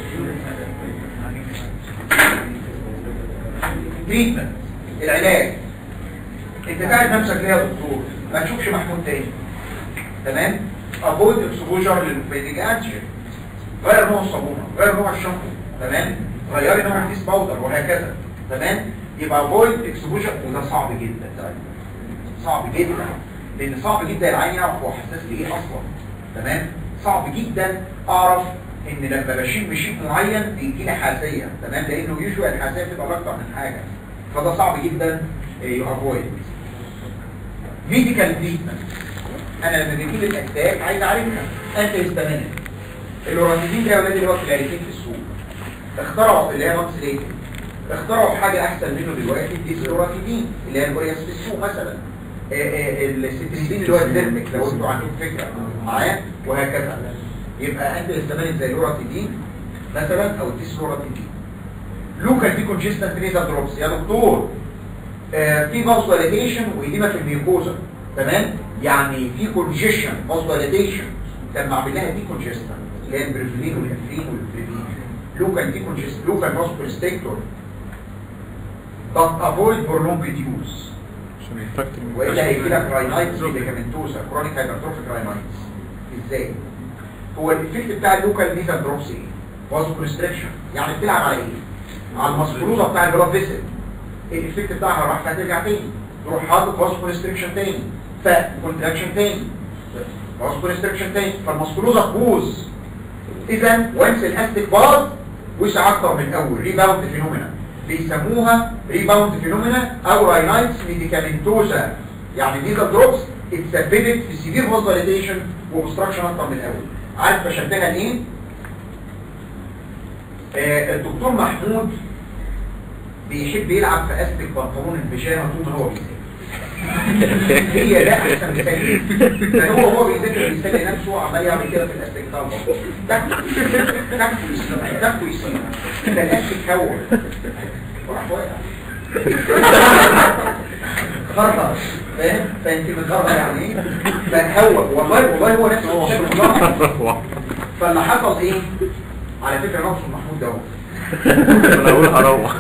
تريتمنت العلاج انت قاعد نفسك ليه يا دكتور ما تشوفش محمود تاني تمام افويد اكسبوجر للفيديك انشن غير نوع الصابونه غير نوع الشامبو تمام غيري نوع الفيس باودر وهكذا تمام يبقى افويد اكسبوجر وده صعب جدا ده صعب جدا لان صعب جدا العين يعرف هو حساس لايه اصلا تمام صعب جدا اعرف ان لما بشيل مشيب معين بيجي لي حساسيه تمام لانه يوجوال الحساسيه بتبقى اكتر من حاجه فده صعب جدا يافويد ميديكال تريتمنت انا لما بيجي لي الاتاك عايز اعالجها انت استمنت اللورانيدين ده يا ولاد اللي هو كلاريتين في السوق اخترعوا اللي هي نقص ليه اخترعوا حاجه احسن منه دلوقتي الديسلوراتيدين اللي هي البورياس في السوق مثلا آه، آه، الستريدين اللي هو الديرميك لو انتوا عندكم فكره معايا وهكذا يبقى انت استمنت زي اللوراتيدين مثلا او الديسلوراتيدين لوكال دي كونجستنت ريزا دروبس يا دكتور آه، في فاسوليتيشن وإديمة في الميوكوزا تمام يعني في كونجيشن فاسوليتيشن لما اعمل لها دي كونجستنت اللي هي البريفلين والافرين والبريفين لوكال دي كونجست لوكال فاسكوليستيكتور but avoid prolonged use عشان الفاكتور والا هيجي لك راينايتس ميديكامنتوزا كرونيك هايبرتروفيك راينايتس ازاي هو الايفكت بتاع اللوكال ميزا دروبس ايه فازو كونستريكشن يعني بتلعب على ايه على المسكولوزا بتاع البلاد فيسل الايفكت بتاعها راح هترجع تاني تروح حاطط فازو كونستريكشن تاني فكونتراكشن تاني فازو كونستريكشن تاني فالمسكولوزا تبوظ اذا وانس الاستيك باظ وسع اكتر من الاول ريباوند فينومينا بيسموها ريباوند فينومينا او راينايتس ميديكامنتوزا يعني ميزا دروبس اتسببت في سيفير فازوليتيشن وابستراكشن اكتر من الاول عارف بشبهها لايه آه الدكتور محمود بيحب يلعب في استك بنطلون البيجامه طول ما هو بيذاكر هي ده احسن مثال ده هو هو بيذاكر بيسلي نفسه عمال يعمل كده في الاستك بتاع البنطلون تاكله تاكله يسيب تاكله يسيب ده الاستك هو وراح واقع خرطة فاهم فانت بتغرق يعني ايه فهو والله والله هو نفسه الشكل بالظبط. فاللي حصل ايه على فكرة نفسه محمود ده هو انا اقول هروح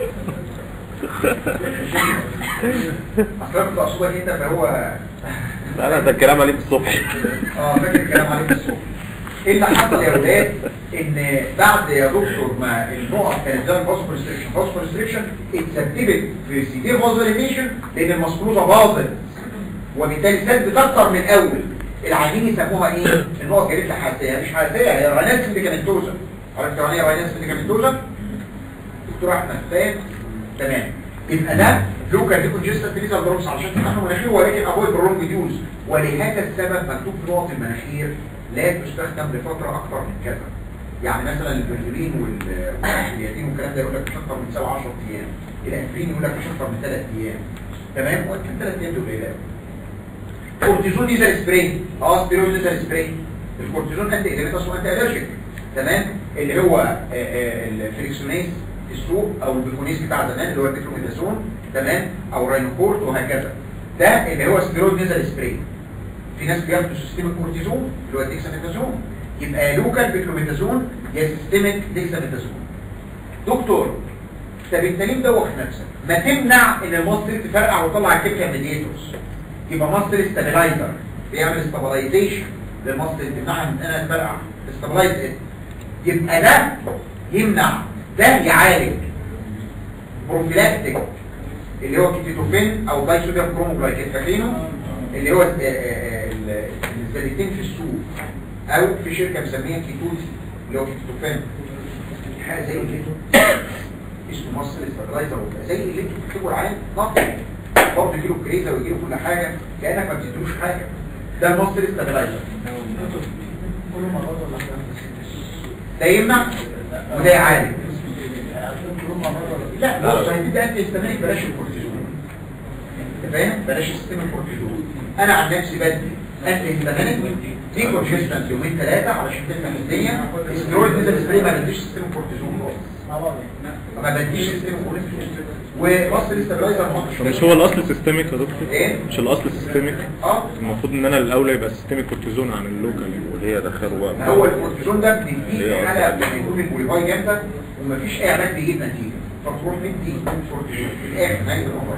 اصل انا كنت اقصدك انت فهو لا لا ده الكلام عليه الصبح اه فاكر الكلام عليك الصبح ايه اللي حصل يا ولاد ان بعد يا دكتور ما النقط كانت زي الفاسو كونستريكشن فاسو كونستريكشن اتسببت في سيفير فازوليتيشن لان المسكروزه باظت وبالتالي زادت اكتر من الاول العيانين يسموها ايه النقط جريت حساسيه مش حساسيه هي رايناس ميديكامنتوزا عرفت يعني ايه رايناس ميديكامنتوزا دكتور احمد فاهم تمام يبقى ده لوكال ديكونجستنت ليزر دروبس عشان تفتحوا المناخير ولكن افويد برونج ديوز ولهذا السبب مكتوب في نقط المناخير لا تستخدم لفتره اكثر من كذا يعني مثلا البنزولين والياتين والكلام ده يقول لك مش اكتر من سبع 10 ايام الاسبرين يقول لك مش اكتر من 3 ايام تمام وقت 3 ايام دول قليله كورتيزون نيزل سبراي اه ستيرويد نيزل سبراي الكورتيزون انتي ادريتاس وانتي الرجيك تمام اللي هو آه، آه، الفريكسونيز السوق او البيكونيز بتاع زمان اللي هو الديكلوميدازون تمام او الراينوكورت وهكذا ده اللي هو ستيرويد نيزل سبراي في ناس بياخدوا سيستم الكورتيزون اللي هو الديكساميثازون يبقى لوكال بيكلوميدازون يا سيستميك ديكساميثازون دكتور طب انت ليه مدوخ نفسك ما تمنع ان المصدر تفرقع وتطلع الكيميكال ميديتورز يبقى مصدر ستابلايزر بيعمل ستابلايزيشن للمصدر تمنعها من انها تفرقع ستابلايز يبقى ده يمنع ده يعالج بروفيلاكتيك اللي هو كيتوفين او باي صوديوم كروموجلايكيت فاكرينه اللي هو آه، آه، ال- الزيتين في السوق او في شركه مسميها كيتوزي اللي هو كيتوفين حاجه زي كده اسمه مصر ستابلايزر وبقى زي اللي انتوا بتكتبوا العين نقط برضه يجيله كريزه ويجيله كل حاجه كانك ما بتديلوش حاجه ده المصر ستابلايزر ده يمنع وده يعالج لا بص هتبدا انت استمرك بلاش الكورتيزون انت فاهم بلاش سيستم الكورتيزون انا عن نفسي بدي انت استمرك دي كونجستنس يومين ثلاثه علشان تفهم الدنيا السترويد نزل سبراي ما بديش سيستم الكورتيزون خالص ما بديش سيستم الكورتيزون وبص الاستابلايزر طب مش هو الاصل سيستميك يا دكتور ايه مش الاصل سيستميك اه المفروض ان انا الاولى يبقى سيستميك كورتيزون عن اللوكال يعني. وليه دخلوا بقى ما هو الكورتيزون ده بنديه ليه حاله أصلاً؟ بيكون البوليفاي جامده ومفيش اي علاج بيجيب نتيجه فتروح مدي كورتيزون في الاخر نهايه الموضوع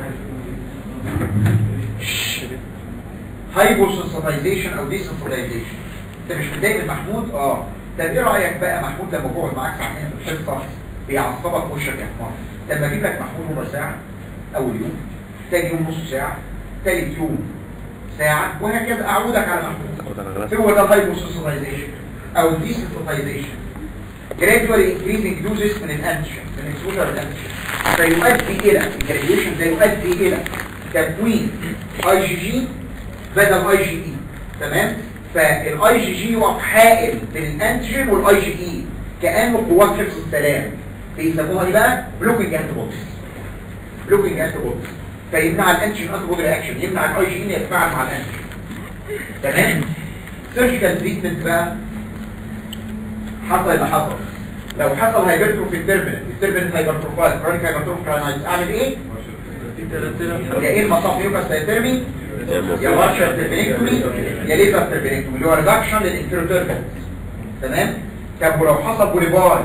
هايبوسنسيتايزيشن او ديسنسيتايزيشن انت مش متضايق من محمود اه طب ايه رايك بقى محمود لما بقعد معاك ساعتين في الحصه بيعصبك وشك يا حمار لما اجيب لك محمود ربع ساعه اول يوم تاني يوم نص ساعه تالت يوم ساعه وهكذا اعودك على محمود وده انا غلطت هو ده الهايبوسنسيتايزيشن او الديسنسيتايزيشن gradually increasing doses من الانتيجين من exposure الانتيجين فيؤدي الى الجراديويشن ده يؤدي الى تكوين اي جي جي بدل اي جي اي تمام فالاي جي جي يقف حائل بين الانتيجين والاي جي اي كانه قوات حفظ السلام بيسموها ايه بقى بلوكينج انتي بوديز بلوكينج انتي بوديز فيمنع الانتيجين انتي بودي رياكشن يمنع الاي جي اي يتفاعل مع الانتيجين تمام سيرجيكال تريتمنت بقى حصل اللي حصل لو حصل هايبرتروفي في الترمينال الترمينال هايبرتروفايل كرونيك هايبرتروفي كراينايتس اعمل ايه يا ايه المصاف يوكاس هايبرمي يا مارشال تربينكتومي يا ليزر تربينكتومي اللي هو ريدكشن للانتيروتيربل تمام طب ولو حصل بوليباي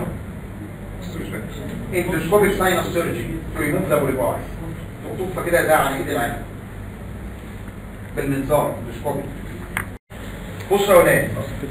اندوسكوبيك ساينس سيرجي تو ريموف ذا بوليباي تقطفها كده ده عن ايد العين بالمنظار اندوسكوبيك بص يا ولاد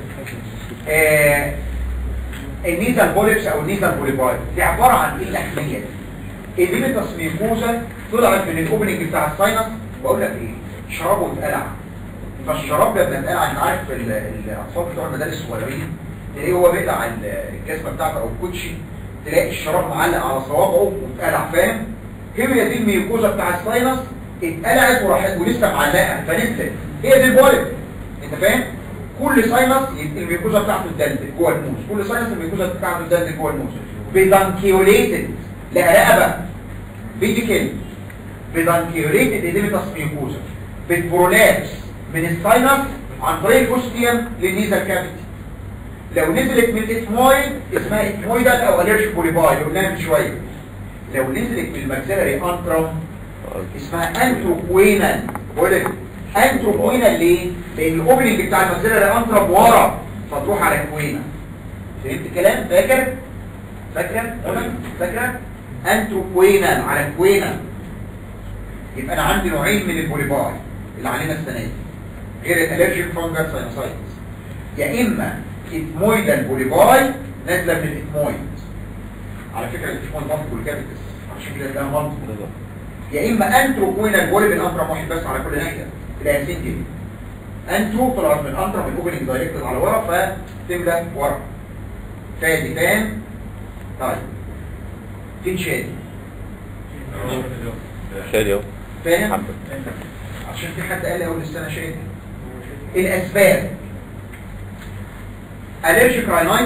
آه النيزل بوليبس او النيزل بوليباي دي عباره عن ايه الاحميه دي الليميتاس ميكوزا طلعت من الاوبننج بتاع الساينس بقول لك ايه شرابه اتقلع فالشراب لما اتقلع انت عارف ال- الاطفال بتوع المدارس الصغيرين تلاقيه هو بيقلع ال- الجزمه بتاعته او الكوتشي تلاقي الشراب معلق على صوابعه واتقلع فاهم هي دي الميكوزا بتاع الساينس اتقلعت وراحت ولسه معلقه فنزلت هي دي البوليب انت فاهم كل ساينس الميكوزا بتاعته اتدلدل جوه الموس كل ساينس الميكوزا بتاعته اتدلدل جوه الموس بدانكيوليتد لا رقبه فيديكال بدانكيوليتد اديميتاس ميكوزا بالبرولابس من الساينس عن طريق الكوستيوم للنيزل كافيتي لو نزلت من الاسمويد اسمها اسمويدال او اليرش بوليباي اللي قلناها من شويه لو نزلت من الماكسيلاري انترم اسمها انتروبوينال بقول لك انتروبوينال ليه؟ لان الاوبننج بتاع الماكسيلاري انترم ورا فتروح على كوينه فهمت الكلام فاكر فاكره تمام فاكره انتروبوينال على كوينه يبقى انا عندي نوعين من البوليباي اللي علينا السنه دي غير الالرجيك فانجل ساينوسايتس يا اما اتمويدال بوليباي نازله من الاتمويد على فكره الاتمويد مالتيبل كافيتس عشان كده ده مالتيبل يا اما انتروبوينال بوليب الانترم واحد بس على كل ناحيه تلاقيها سنجل انترو طلعت من الانترم الاوبننج دايركت على ورا فتملى ورا تاني تاني طيب فين شادي شادي اهو فاهم حبة. عشان في حد قال لي اول السنه شادي الاسباب allergic rhinitis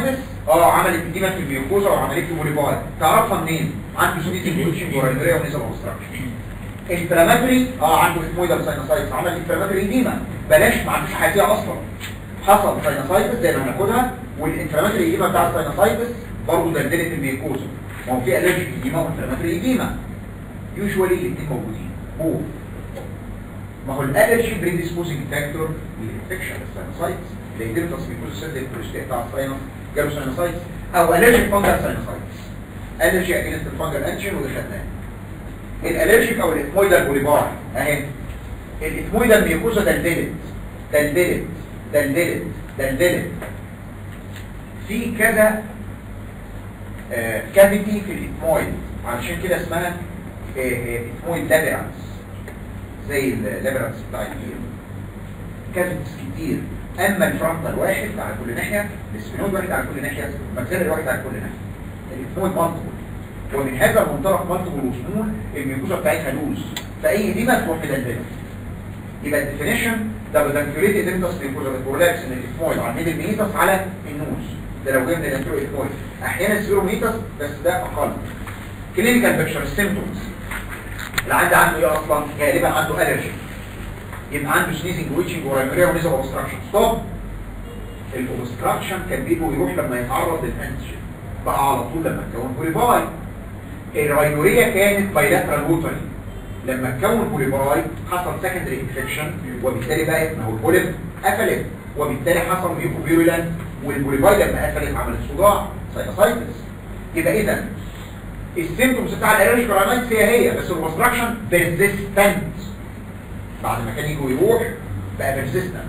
اه عملت اديمه في الميوكوزا وعملت له بوليباي تعرفها منين عنده سيتي بوتشنج ورينريا ونيزل اوبستراكشن انفلاماتوري اه عنده اسمويدال ساينوسايتس عمل انفلاماتوري اديمه بلاش ما عندوش حاجه اصلا حصل ساينوسايتس زي ما هناخدها والانفلاماتوري اديمه بتاع الساينوسايتس برضه دلدلت الميوكوزا ما هو في الرجيك اديمه وانفلاماتوري اديمه يوجوالي الاثنين موجودين هو ما هو الالرجي بريديسبوزنج فاكتور للانفكشن الساينوسايتس اللي يدير تصميم السد البروستات بتاع الساينوس جاله ساينوسايتس او الرجيك فانجل ساينوسايتس الرجي اجينست الفانجل انشن وده خدناه الالرجيك او الاثمويدال بوليبار اهي الاثمويدال ميوكوزا دلدلت دلدلت دلدلت دلدلت في كذا آه كافيتي في الاثمويد علشان كده اسمها آه، آه، اثمويد لابرانس زي اللابرانس بتاع الجيل كافيتس كتير اما الفرونتال واحد على كل ناحيه السفينود واحد على كل ناحيه المكسلري واحد على كل ناحيه الاثمويد مالتيبل ومن هذا المنطلق مالتيبل وسمول الميوكوزا بتاعتها لوز فاي دي ما تروح مدلدله يبقى الديفينيشن ده بدنكيوليتي ديمتاس ميوكوزا بتورلاكس ان الاثمويد على الميدل ميتاس على النوز ده لو جبنا الانترو اثمويد احيانا سيرو ميتاس بس ده اقل كلينيكال بيكتشر سيمبتومز اللي عنده عنده ايه اصلا غالبا عنده الرجي يبقى عنده سنيزنج ويتشنج ورايموريا ونيزل اوبستراكشن ستوب الاوبستراكشن كان بيجي يروح لما يتعرض للانتيجين بقى على طول لما تكون بوليباي الرايموريا كانت بايلاترال ووتري لما تكون بوليباي حصل سكندري انفكشن وبالتالي بقت ما هو البوليب قفلت وبالتالي حصل ميوكوبيرولان والبوليباي لما قفلت عملت صداع ساينوسايتس يبقى اذا السيمتومز بتاع الالرجيك راينايتس هي هي بس الاوبستراكشن بيرزيستنت بعد ما كان يجي ويروح بقى بيرزيستنت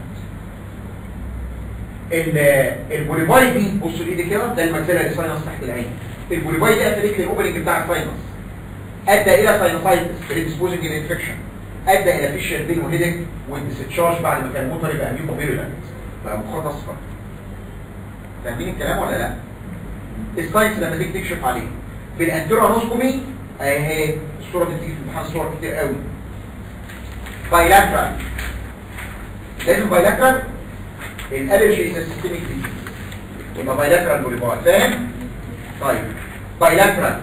البوليباي دي بصوا الايد كده ده الماكسيلاري ساينس تحت العين البوليباي دي قفلت لي الاوبننج بتاع الساينس ادى الى ساينوسايتس بريدسبوزنج انفكشن ادى الى فيشر بين وهيدك والديسشارج بعد ما كان موتر يبقى ميوكوبيرولانت بقى مخاط اصفر فاهمين الكلام ولا لا الساينس لما تيجي تكشف عليه بالانترونوسكومي اهي الصوره دي بتيجي في امتحان صور كتير قوي بايلاترال لازم بايلاترال الالرجي از سيستميك ديزيز يبقى بايلاترال بوليبار فاهم طيب بايلاترال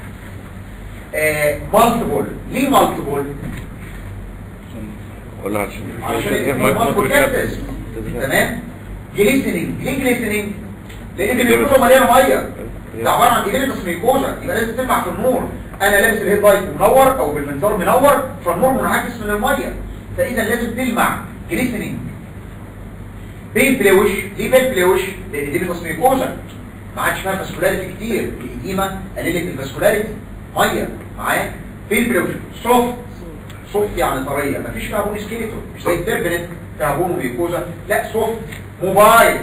آه مالتيبل ليه مالتيبل ولا عشان عشان مالتيبل كابتس تمام جليسنينج ليه جليسنينج لان الميكوزا مليانه ميه ده عباره عن جليسنينج ميكوزا يبقى لازم تلمع في النور انا لابس الهيد لايت منور او بالمنظار منور فالنور منعكس من الميه فاذا لازم تلمع جليسنينج بين بلوش ليه بين بلوش لان دي ميكوزا ما عادش فيها فاسكولاريتي كتير الإديمة قللت الفاسكولاريتي ميه معايا بين بلوش سوفت سوفت يعني طريه مفيش فيها بون سكيلتون مش زي التربنت فيها بون وميكوزا لا سوفت موبايل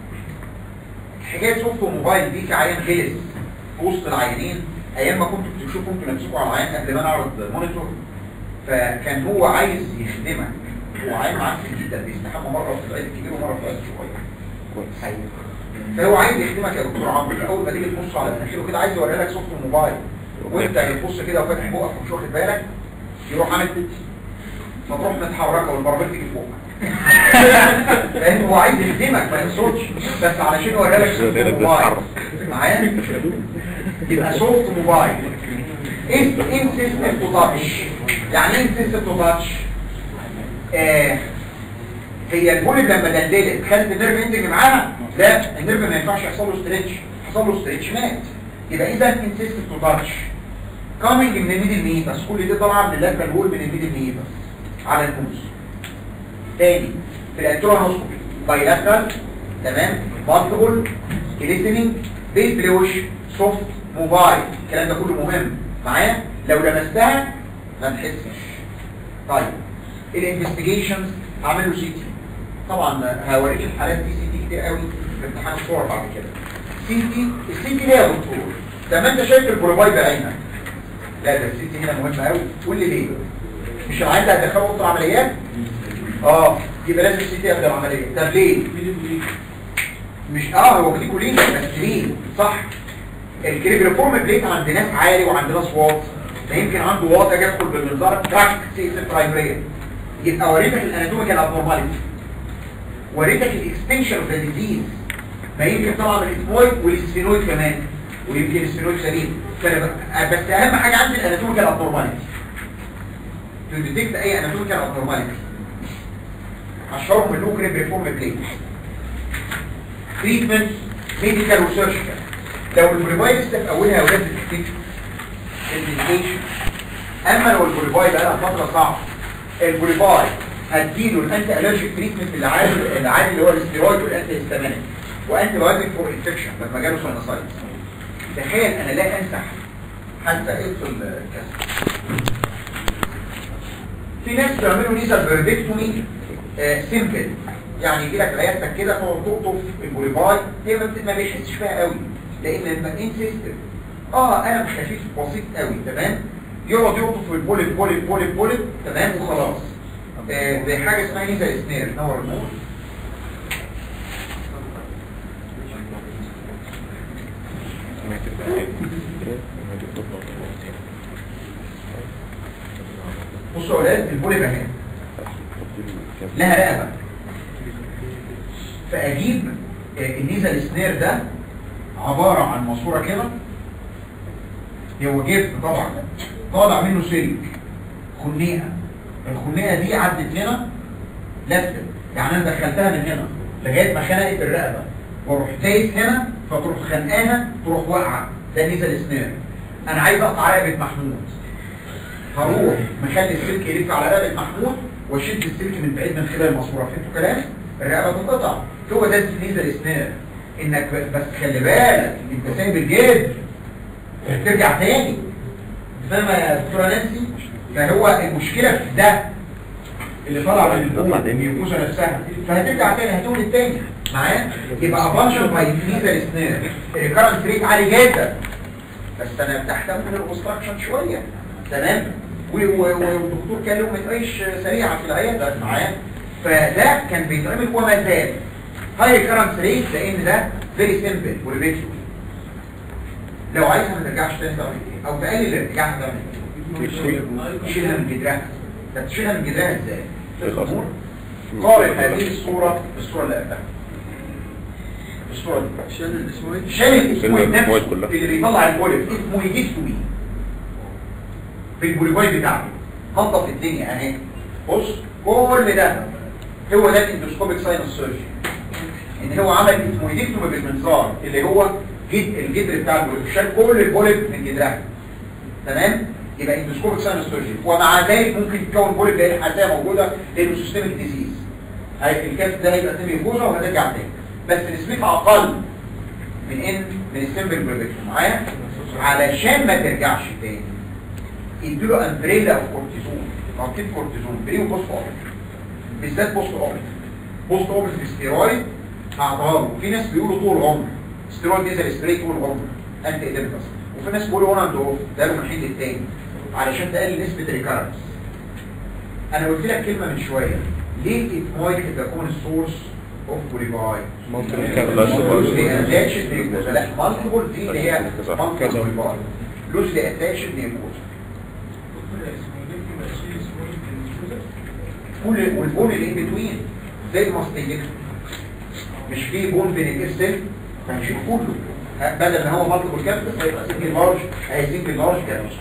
حكايه سوفت وموبايل دي كعيان غلس في وسط العيانين ايام ما كنتوا بتشوفوا انتوا نفسكم على العيان قبل ما نعرض مونيتور فكان هو عايز يخدمك هو عيان معفن جدا بيستحمى مره في العيد الكبير ومره في العيد الصغير كويس فهو عايز يخدمك يا دكتور عمرو اول ما تيجي تبص على مناخيره كده عايز يوري لك صوت الموبايل وانت تبص كده وفاتح بقك ومش واخد بالك يروح عامل مطروح متحركه والبراميل تيجي فوق فاهم هو عايز يخدمك ما يقصدش بس علشان يوري لك صوت الموبايل معايا يبقى صوت موبايل ايه انسيستنت تو تاتش يعني ايه انسيستنت تو تاتش آه هي البوليب لما دلدلت خلت النيرف ينتج معاها لا النيرف ما ينفعش يحصل له ستريتش حصل له ستريتش مات يبقى اذا انسيستنت تو تاتش كامينج من الميدل ميتاس كل دي طالعه من اللاترال وول من الميدل ميتاس على النوز تاني في الانترونوسكوبي بايلاترال تمام مالتيبل ليسننج بيت بلوش سوفت موبايل الكلام ده كله مهم معايا لو لمستها ما تحسش طيب الانفستيجيشنز هعمل له سي تي طبعا هوريك الحالات دي سي تي كتير قوي في امتحان الصور بعد كده سي تي السي تي ليه يا دكتور ده ما انت شايف البروباي بعينك لا ده السي تي هنا مهم قوي قول لي ليه مش العيان ده هتدخله اوضه العمليات اه يبقى لازم السي تي قبل العمليه طب ليه مش اه هو كليكولين بس ليه صح الكريبريفورم بليت عند ناس عالي وعند ناس واطي ده يمكن عنده واطي اجي ادخل بالمنظار تراك سي اس برايمريه يبقى وريتك الاناتوميكال ابنورماليتي وريتك الاكستنشن اوف ذا ديزيز ما يمكن طبعا الاسمويد والسفينويد كمان ويمكن السفينويد سليم فأنا ب- بس اهم حاجه عندي الاناتوميكال ابنورماليتي تديتكت اي اناتوميكال ابنورماليتي اشهرهم اللوكريب ريفورم بليت تريتمنت ميديكال وسيرجيكال لو البوليفاي لسه في اولها ولاد بتكتشف الانديكيشن اما لو البوليفاي بقى لها فتره صعبه البوليفاي هديله الانتي الرجيك تريتمنت اللي عادي اللي عادي اللي هو الاستيرويد والانتي هيستامينيك وانتي بايوتيك فور انفكشن لما جاله ساينوسايتس تخيل انا لا انسح حتى ادخل الكسر في ناس بيعملوا نيزل فيردكتومي سيمبل يعني يجي لك عيادتك كده تقعد تقطف البوليفاي هي ما بت- ما بيحسش فيها قوي لان المكين سيستم اه انا خفيف بسيط قوي تمام يقعد يقطف البوليب بوليب بوليب بوليب تمام وخلاص آه بحاجه اسمها نيزل سنير نور النور بصوا يا اولاد البوليب اهي لها رقبه فاجيب آه، النيزل سنير ده عباره عن ماسوره كده هو جبت طبعا طالع منه سلك خنيقه الخنيقه دي عدت هنا لفت يعني انا دخلتها من هنا لغايه ما خنقت الرقبه واروح دايس هنا فتروح خنقاها تروح واقعه ده نيزل سنير انا عايز اقطع رقبه محمود هروح مخلي السلك يلف على رقبه محمود واشد السلك من بعيد من خلال الماسوره فهمتوا كلامي الرقبه تنقطع هو ده النيزل سنير انك ب- بس خلي بالك انت سايب الجلد ترجع تاني فاهمه يا دكتوره نانسي فهو المشكله في ده اللي طلع من البوم الميوكوزا نفسها فهترجع تاني هتولد تاني معايا يبقى ابانشر باي نيزل سنير الكرنت ريت عالي جدا بس انا تحت من الاوبستراكشن شويه تمام و- و- والدكتور كان له متعيش سريعه في العياده معايا فده كان بيتعمل وما زال هاي كرنت ريت لان ده فيري سيمبل وريبيتيف لو عايزها ما ترجعش تاني تعمل ايه او تقلل ارتجاعها تعمل ايه تشيلها من جدرها طب تشيلها من جدرها ازاي الامور قارن هذه الصوره بالصوره اللي قبلها الصوره دي شال الاسمويد شايف اسمه الاسمويد نفسه كلها. اللي بيطلع البوليب اسمه يجيكتومي بالبوليباي بتاعته نظف الدنيا اهي بص كل ده هو ده الاندوسكوبيك ساينس سيرجي ان هو عمل اسمه يجيكتومي بالمنظار اللي هو جد الجدر بتاع البوليب شال كل البوليب من جدرها تمام يبقى اندوسكوبيك ساينس سيرجي ومع ذلك ممكن تكون بوليب لان الحساسيه موجوده لانه سيستميك ديزيز هي الكاس ده هيبقى سيمي جوزه وهترجع تاني بس نسبتها اقل من ان من السمبل بريفكشن معايا علشان ما ترجعش تاني اديله امبريلا اوف كورتيزون تنقيط كورتيزون بري وبوست اوبريت بالذات بوست اوبريت بوست اوبريت ستيرويد هعطاها له في ناس بيقولوا طول عمر ستيرويد نزل سبراي طول عمر انتي اديمتس وفي ناس بيقولوا وان اند اوف ده له من حين للتاني علشان تقلل نسبه ريكارنس انا قلت لك كلمه من شويه ليه الاتمايك تكون السورس اوف بوليفاي لوزلي اتاتشد نيوكوزا لا مالتيبل دي اللي هي مالتيبل بوليفاي لوزلي اتاتشد نيوكوزا كل والبون اللي ان بتوين زي الماستيجيك مش في بون بين الاكسل فهنشيل كله ه- بدل ما هو مالتيبل كابس هيبقى سنجل لارج هي سنجل لارج كابس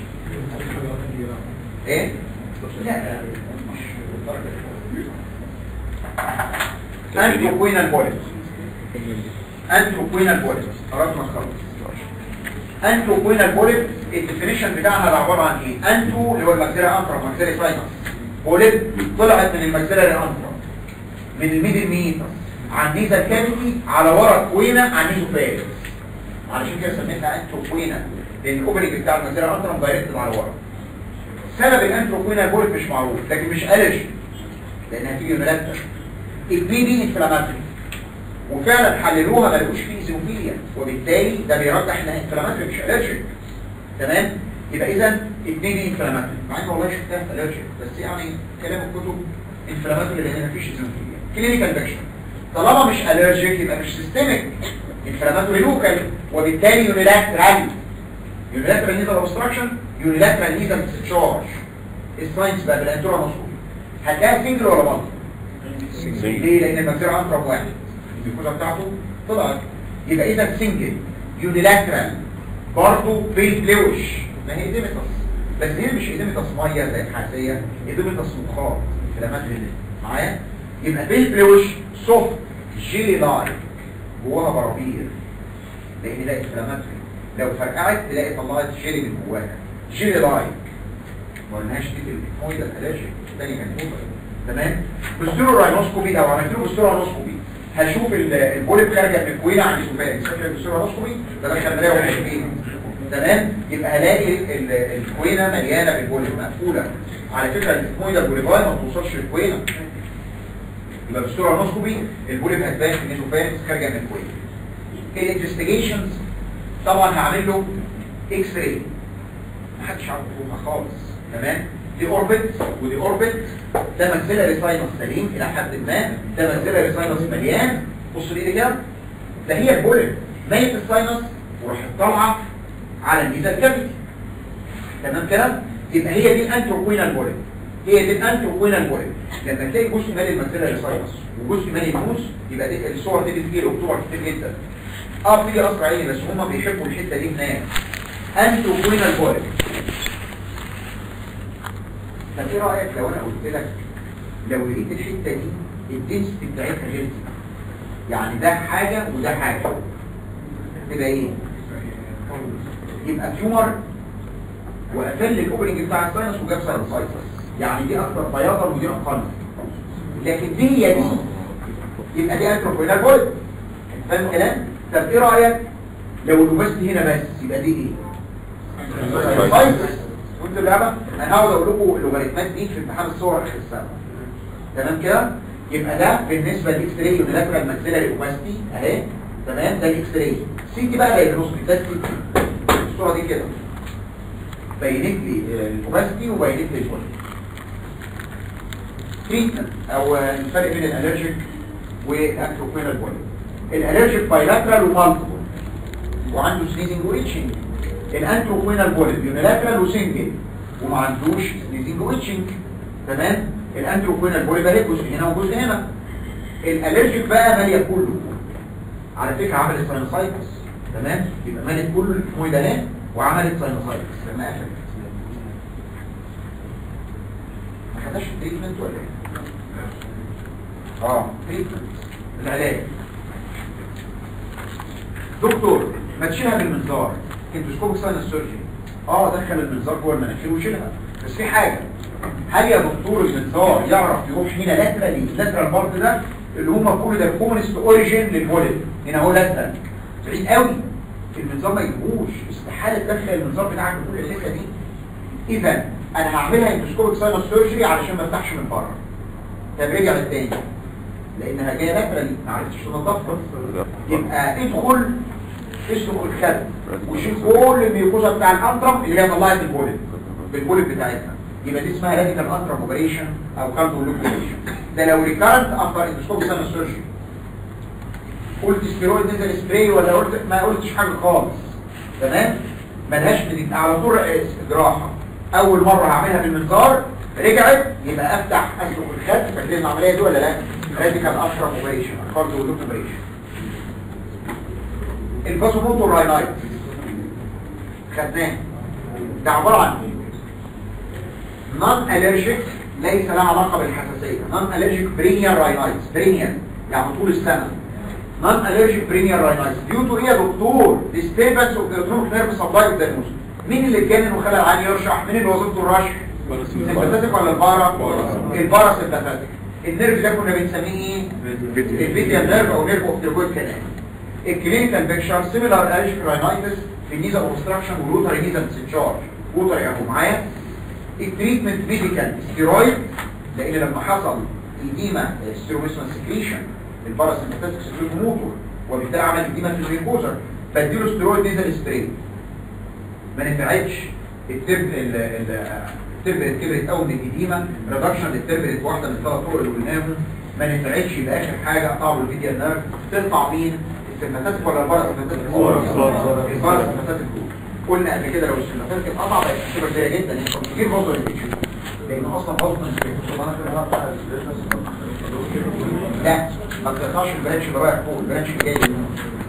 ايه؟ لا لا مش بالدرجة دي. انتروكوينال بوليس انتروكوينال بوليس خلاص ما تخلص انتروكوينال بوليس الديفينيشن بتاعها ده عباره عن ايه انتو اللي هو الماكسيلا انترا ماكسيلا ساينس بوليس طلعت من الماكسيلا انترا من الميدل ميتر عن نيزا كافيتي على ورا كوينه عن نيزوفاجس علشان كده سميتها انتروكوينال لان الاوبننج بتاع الماكسيلا انترا مدايركت على ورا سبب الانتروكوينال بوليس مش معروف لكن مش الرجي لانها تيجي ملتة البي بي انفلاماتري وفعلا حللوها ما لقوش فيه ايزوفيليا وبالتالي ده بيرجح انها انفلاماتري مش الرجيك تمام يبقى اذا البي بي انفلاماتري مع ان والله شفتها في الرجيك بس يعني كلام الكتب انفلاماتري لان مفيش ايزوفيليا كلينيكال فيكشن طالما مش الرجيك يبقى مش سيستميك انفلاماتوري لوكال وبالتالي يونيلاترال يونيلاترال نيزل اوبستراكشن يونيلاترال نيزل تشارج الساينس بقى بالانتورا مصروف هتلاقي سنجل ولا بطل ليه لان المسيرة انقرب واحد الجلوكوزا بتاعته طلعت يبقى اذا سنجل يونيلاترال برضه بيل بلوش ما هي ايديمتس بس هي مش ايديمتس ميه زي الحنفيه ايديمتس مخاط فلامات معايا يبقى بيل بلوش سوفت جيلي لايك جواها برابير لان ده انفلاماتوري لو فرقعت تلاقي طلعت جيلي من جواها جيلي لايك ما قلناش دي في الفويدا الالرجيك تاني كان تمام بستيرو راينوسكوبي لو عملت له بستيرو راينوسكوبي هشوف ال- البوليب خارجه من الكوينه عند السوفاج فاكر البستيرو راينوسكوبي ده دخل ملاقي وحش فيه تمام يبقى هلاقي ال- الكوينه مليانه بالبوليب مقفوله على فكره الكوينه البوليفاي ما بتوصلش للكوينه يبقى بستيرو راينوسكوبي البوليب هتبان في النيزوفاج خارجه من الكوينه الانفستيجيشنز طبعا هعمل له اكس راي محدش عارف يفهمها خالص تمام دي اوربت ودي اوربت ده ماكسيلاري ساينس سليم الى حد ما ده ماكسيلاري ساينس مليان بص لي كده ده هي البولت ميت الساينس وراح طالعه على الميزا كافيتي تمام كده يبقى هي دي الانتروكوينال بولت هي دي الانتروكوينال بولت لما تلاقي جزء مالي الماكسيلاري ساينس وجزء مالي النوز يبقى دي الصور دي بتجي وبتوع كتير جدا اه بتيجي قصر عيني بس هما بيحبوا الحته دي هناك انتروكوينال بولت طب ايه رايك لو انا قلت لك لو لقيت الحته دي الدنسيتي بتاعتها غير دي يعني ده حاجه وده حاجه تبقى ايه يبقى تيومر وقفل الاوبننج بتاع الساينس وجاب ساينسايتس يعني دي اكثر بياضا ودي اقل لكن دي هي دي يبقى دي انتروبوينال بولد فاهم الكلام طب ايه رايك لو الاوبستي هنا بس يبقى دي ايه ساينسايتس وانتوا اللعبة انا هقعد اقول لكم اللوغاريتمات دي في امتحان الصور اخر السنة تمام كده يبقى ده بالنسبة للاكس راي يونيلاترال ماكسيلاري اوباستي اهي تمام ده الاكس راي سي دي بقى دايجنوستيك ده سي دي الصورة دي كده بينت لي الاوباستي وبينت لي البولي تريتمنت او الفرق بين الالرجيك والانتروبينال بولي الالرجيك بايلاترال ومالتيبل وعنده سنيزنج وإيتشنج الانتروكوينال بوليب يونيلاترال وسنجل وما عندوش سنيزنج وإيتشنج تمام الانتروكوينال بوليب اهي جزء هنا وجزء هنا الالرجيك بقى ماليه كله على فكره عملت ساينوسايتس تمام يبقى مالت كله الفويد اهي وعملت ساينوسايتس لما قفلت ما خدناش التريتمنت ولا ايه؟ اه تريتمنت العلاج دكتور ما تشيلها بالمنظار اندوسكوب ساينس سيرجري اه دخل المنظار جوه المناخير وشيلها بس في حاجه هل يا دكتور المنظار يعرف يروح هنا لاترالي لاترال بارت ده اللي هم كل ده كومنست اوريجين للولد هنا هو لاترال بعيد قوي المنظار ما يجيبوش استحاله تدخل المنظار بتاعك بكل الحته دي اذا انا هعملها اندوسكوب ساينس سيرجري علشان ما افتحش من بره طب رجع التاني لانها جايه لاترالي ما عرفتش تنضفها يبقى ادخل اسمه الخد وشوف كل الميوكوزا بتاع الانترم اللي هي طلعت البوليب بالبوليب بتاعتها يبقى دي اسمها راديكال انترم اوبريشن او كاردو لوكيشن ده لو ريكارنت افتر اندوسكوب سنه سيرجري قلت ستيرويد نزل سبراي ولا قلت ما قلتش حاجه خالص تمام ملهاش بديل على طول جراحه اول مره هعملها بالمنظار رجعت يبقى افتح اسلك الخد فاكرين العمليه دي ولا لا راديكال انترم اوبريشن كاردو لوكيشن الباسوموتور راينايت خدناه ده عبارة عن ايه نون الرجيك ليس لها علاقة بالحساسية نون الرجيك برينيال راينايت برينيال يعني طول السنة نون الرجيك برينيال راينايت ديوتو ايه يا دكتور disturbance of the autonomic nerve supply of the nose مين اللي اتجنن وخلى العين يرشح مين اللي وظيفته الرشح السمباتيك ولا البارا البارا سمباتيك النيرف ده كنا بنسميه ايه الفيديا نيرف او نيرف اوف ذا كانال الكلينيكال بيكشر سيميلار الرجيك راينايتس في النيزا اوبستراكشن والوتر نيزا ديسشارج ووتر ياخد معايا التريتمنت ميديكال ستيرويد لان لما حصل ايديما ستيروميسون سكريشن الباراسمباتيك سكريت موتور وبالتالي عمل ايديما في الميكوزر بديله ستيرويد نيزل سبراي ما نفعتش الترب التربرت كبرت قوي من الايديما ريدكشن للتربرت واحده من الثلاث طرق اللي قلناهم ما نفعتش يبقى اخر حاجه قطعوا الفيديا نيرف تقطع مين السماتات ولا الباراسمباتيك الباراسمباتيك قلنا قبل كده لو السماتات اتقطع بقت مشكله كبيره جدا انت كتير برضه اللي بتشوف لان اصلا برضه لا ما تقطعش البرانش اللي رايح فوق البرانش اللي جاي منه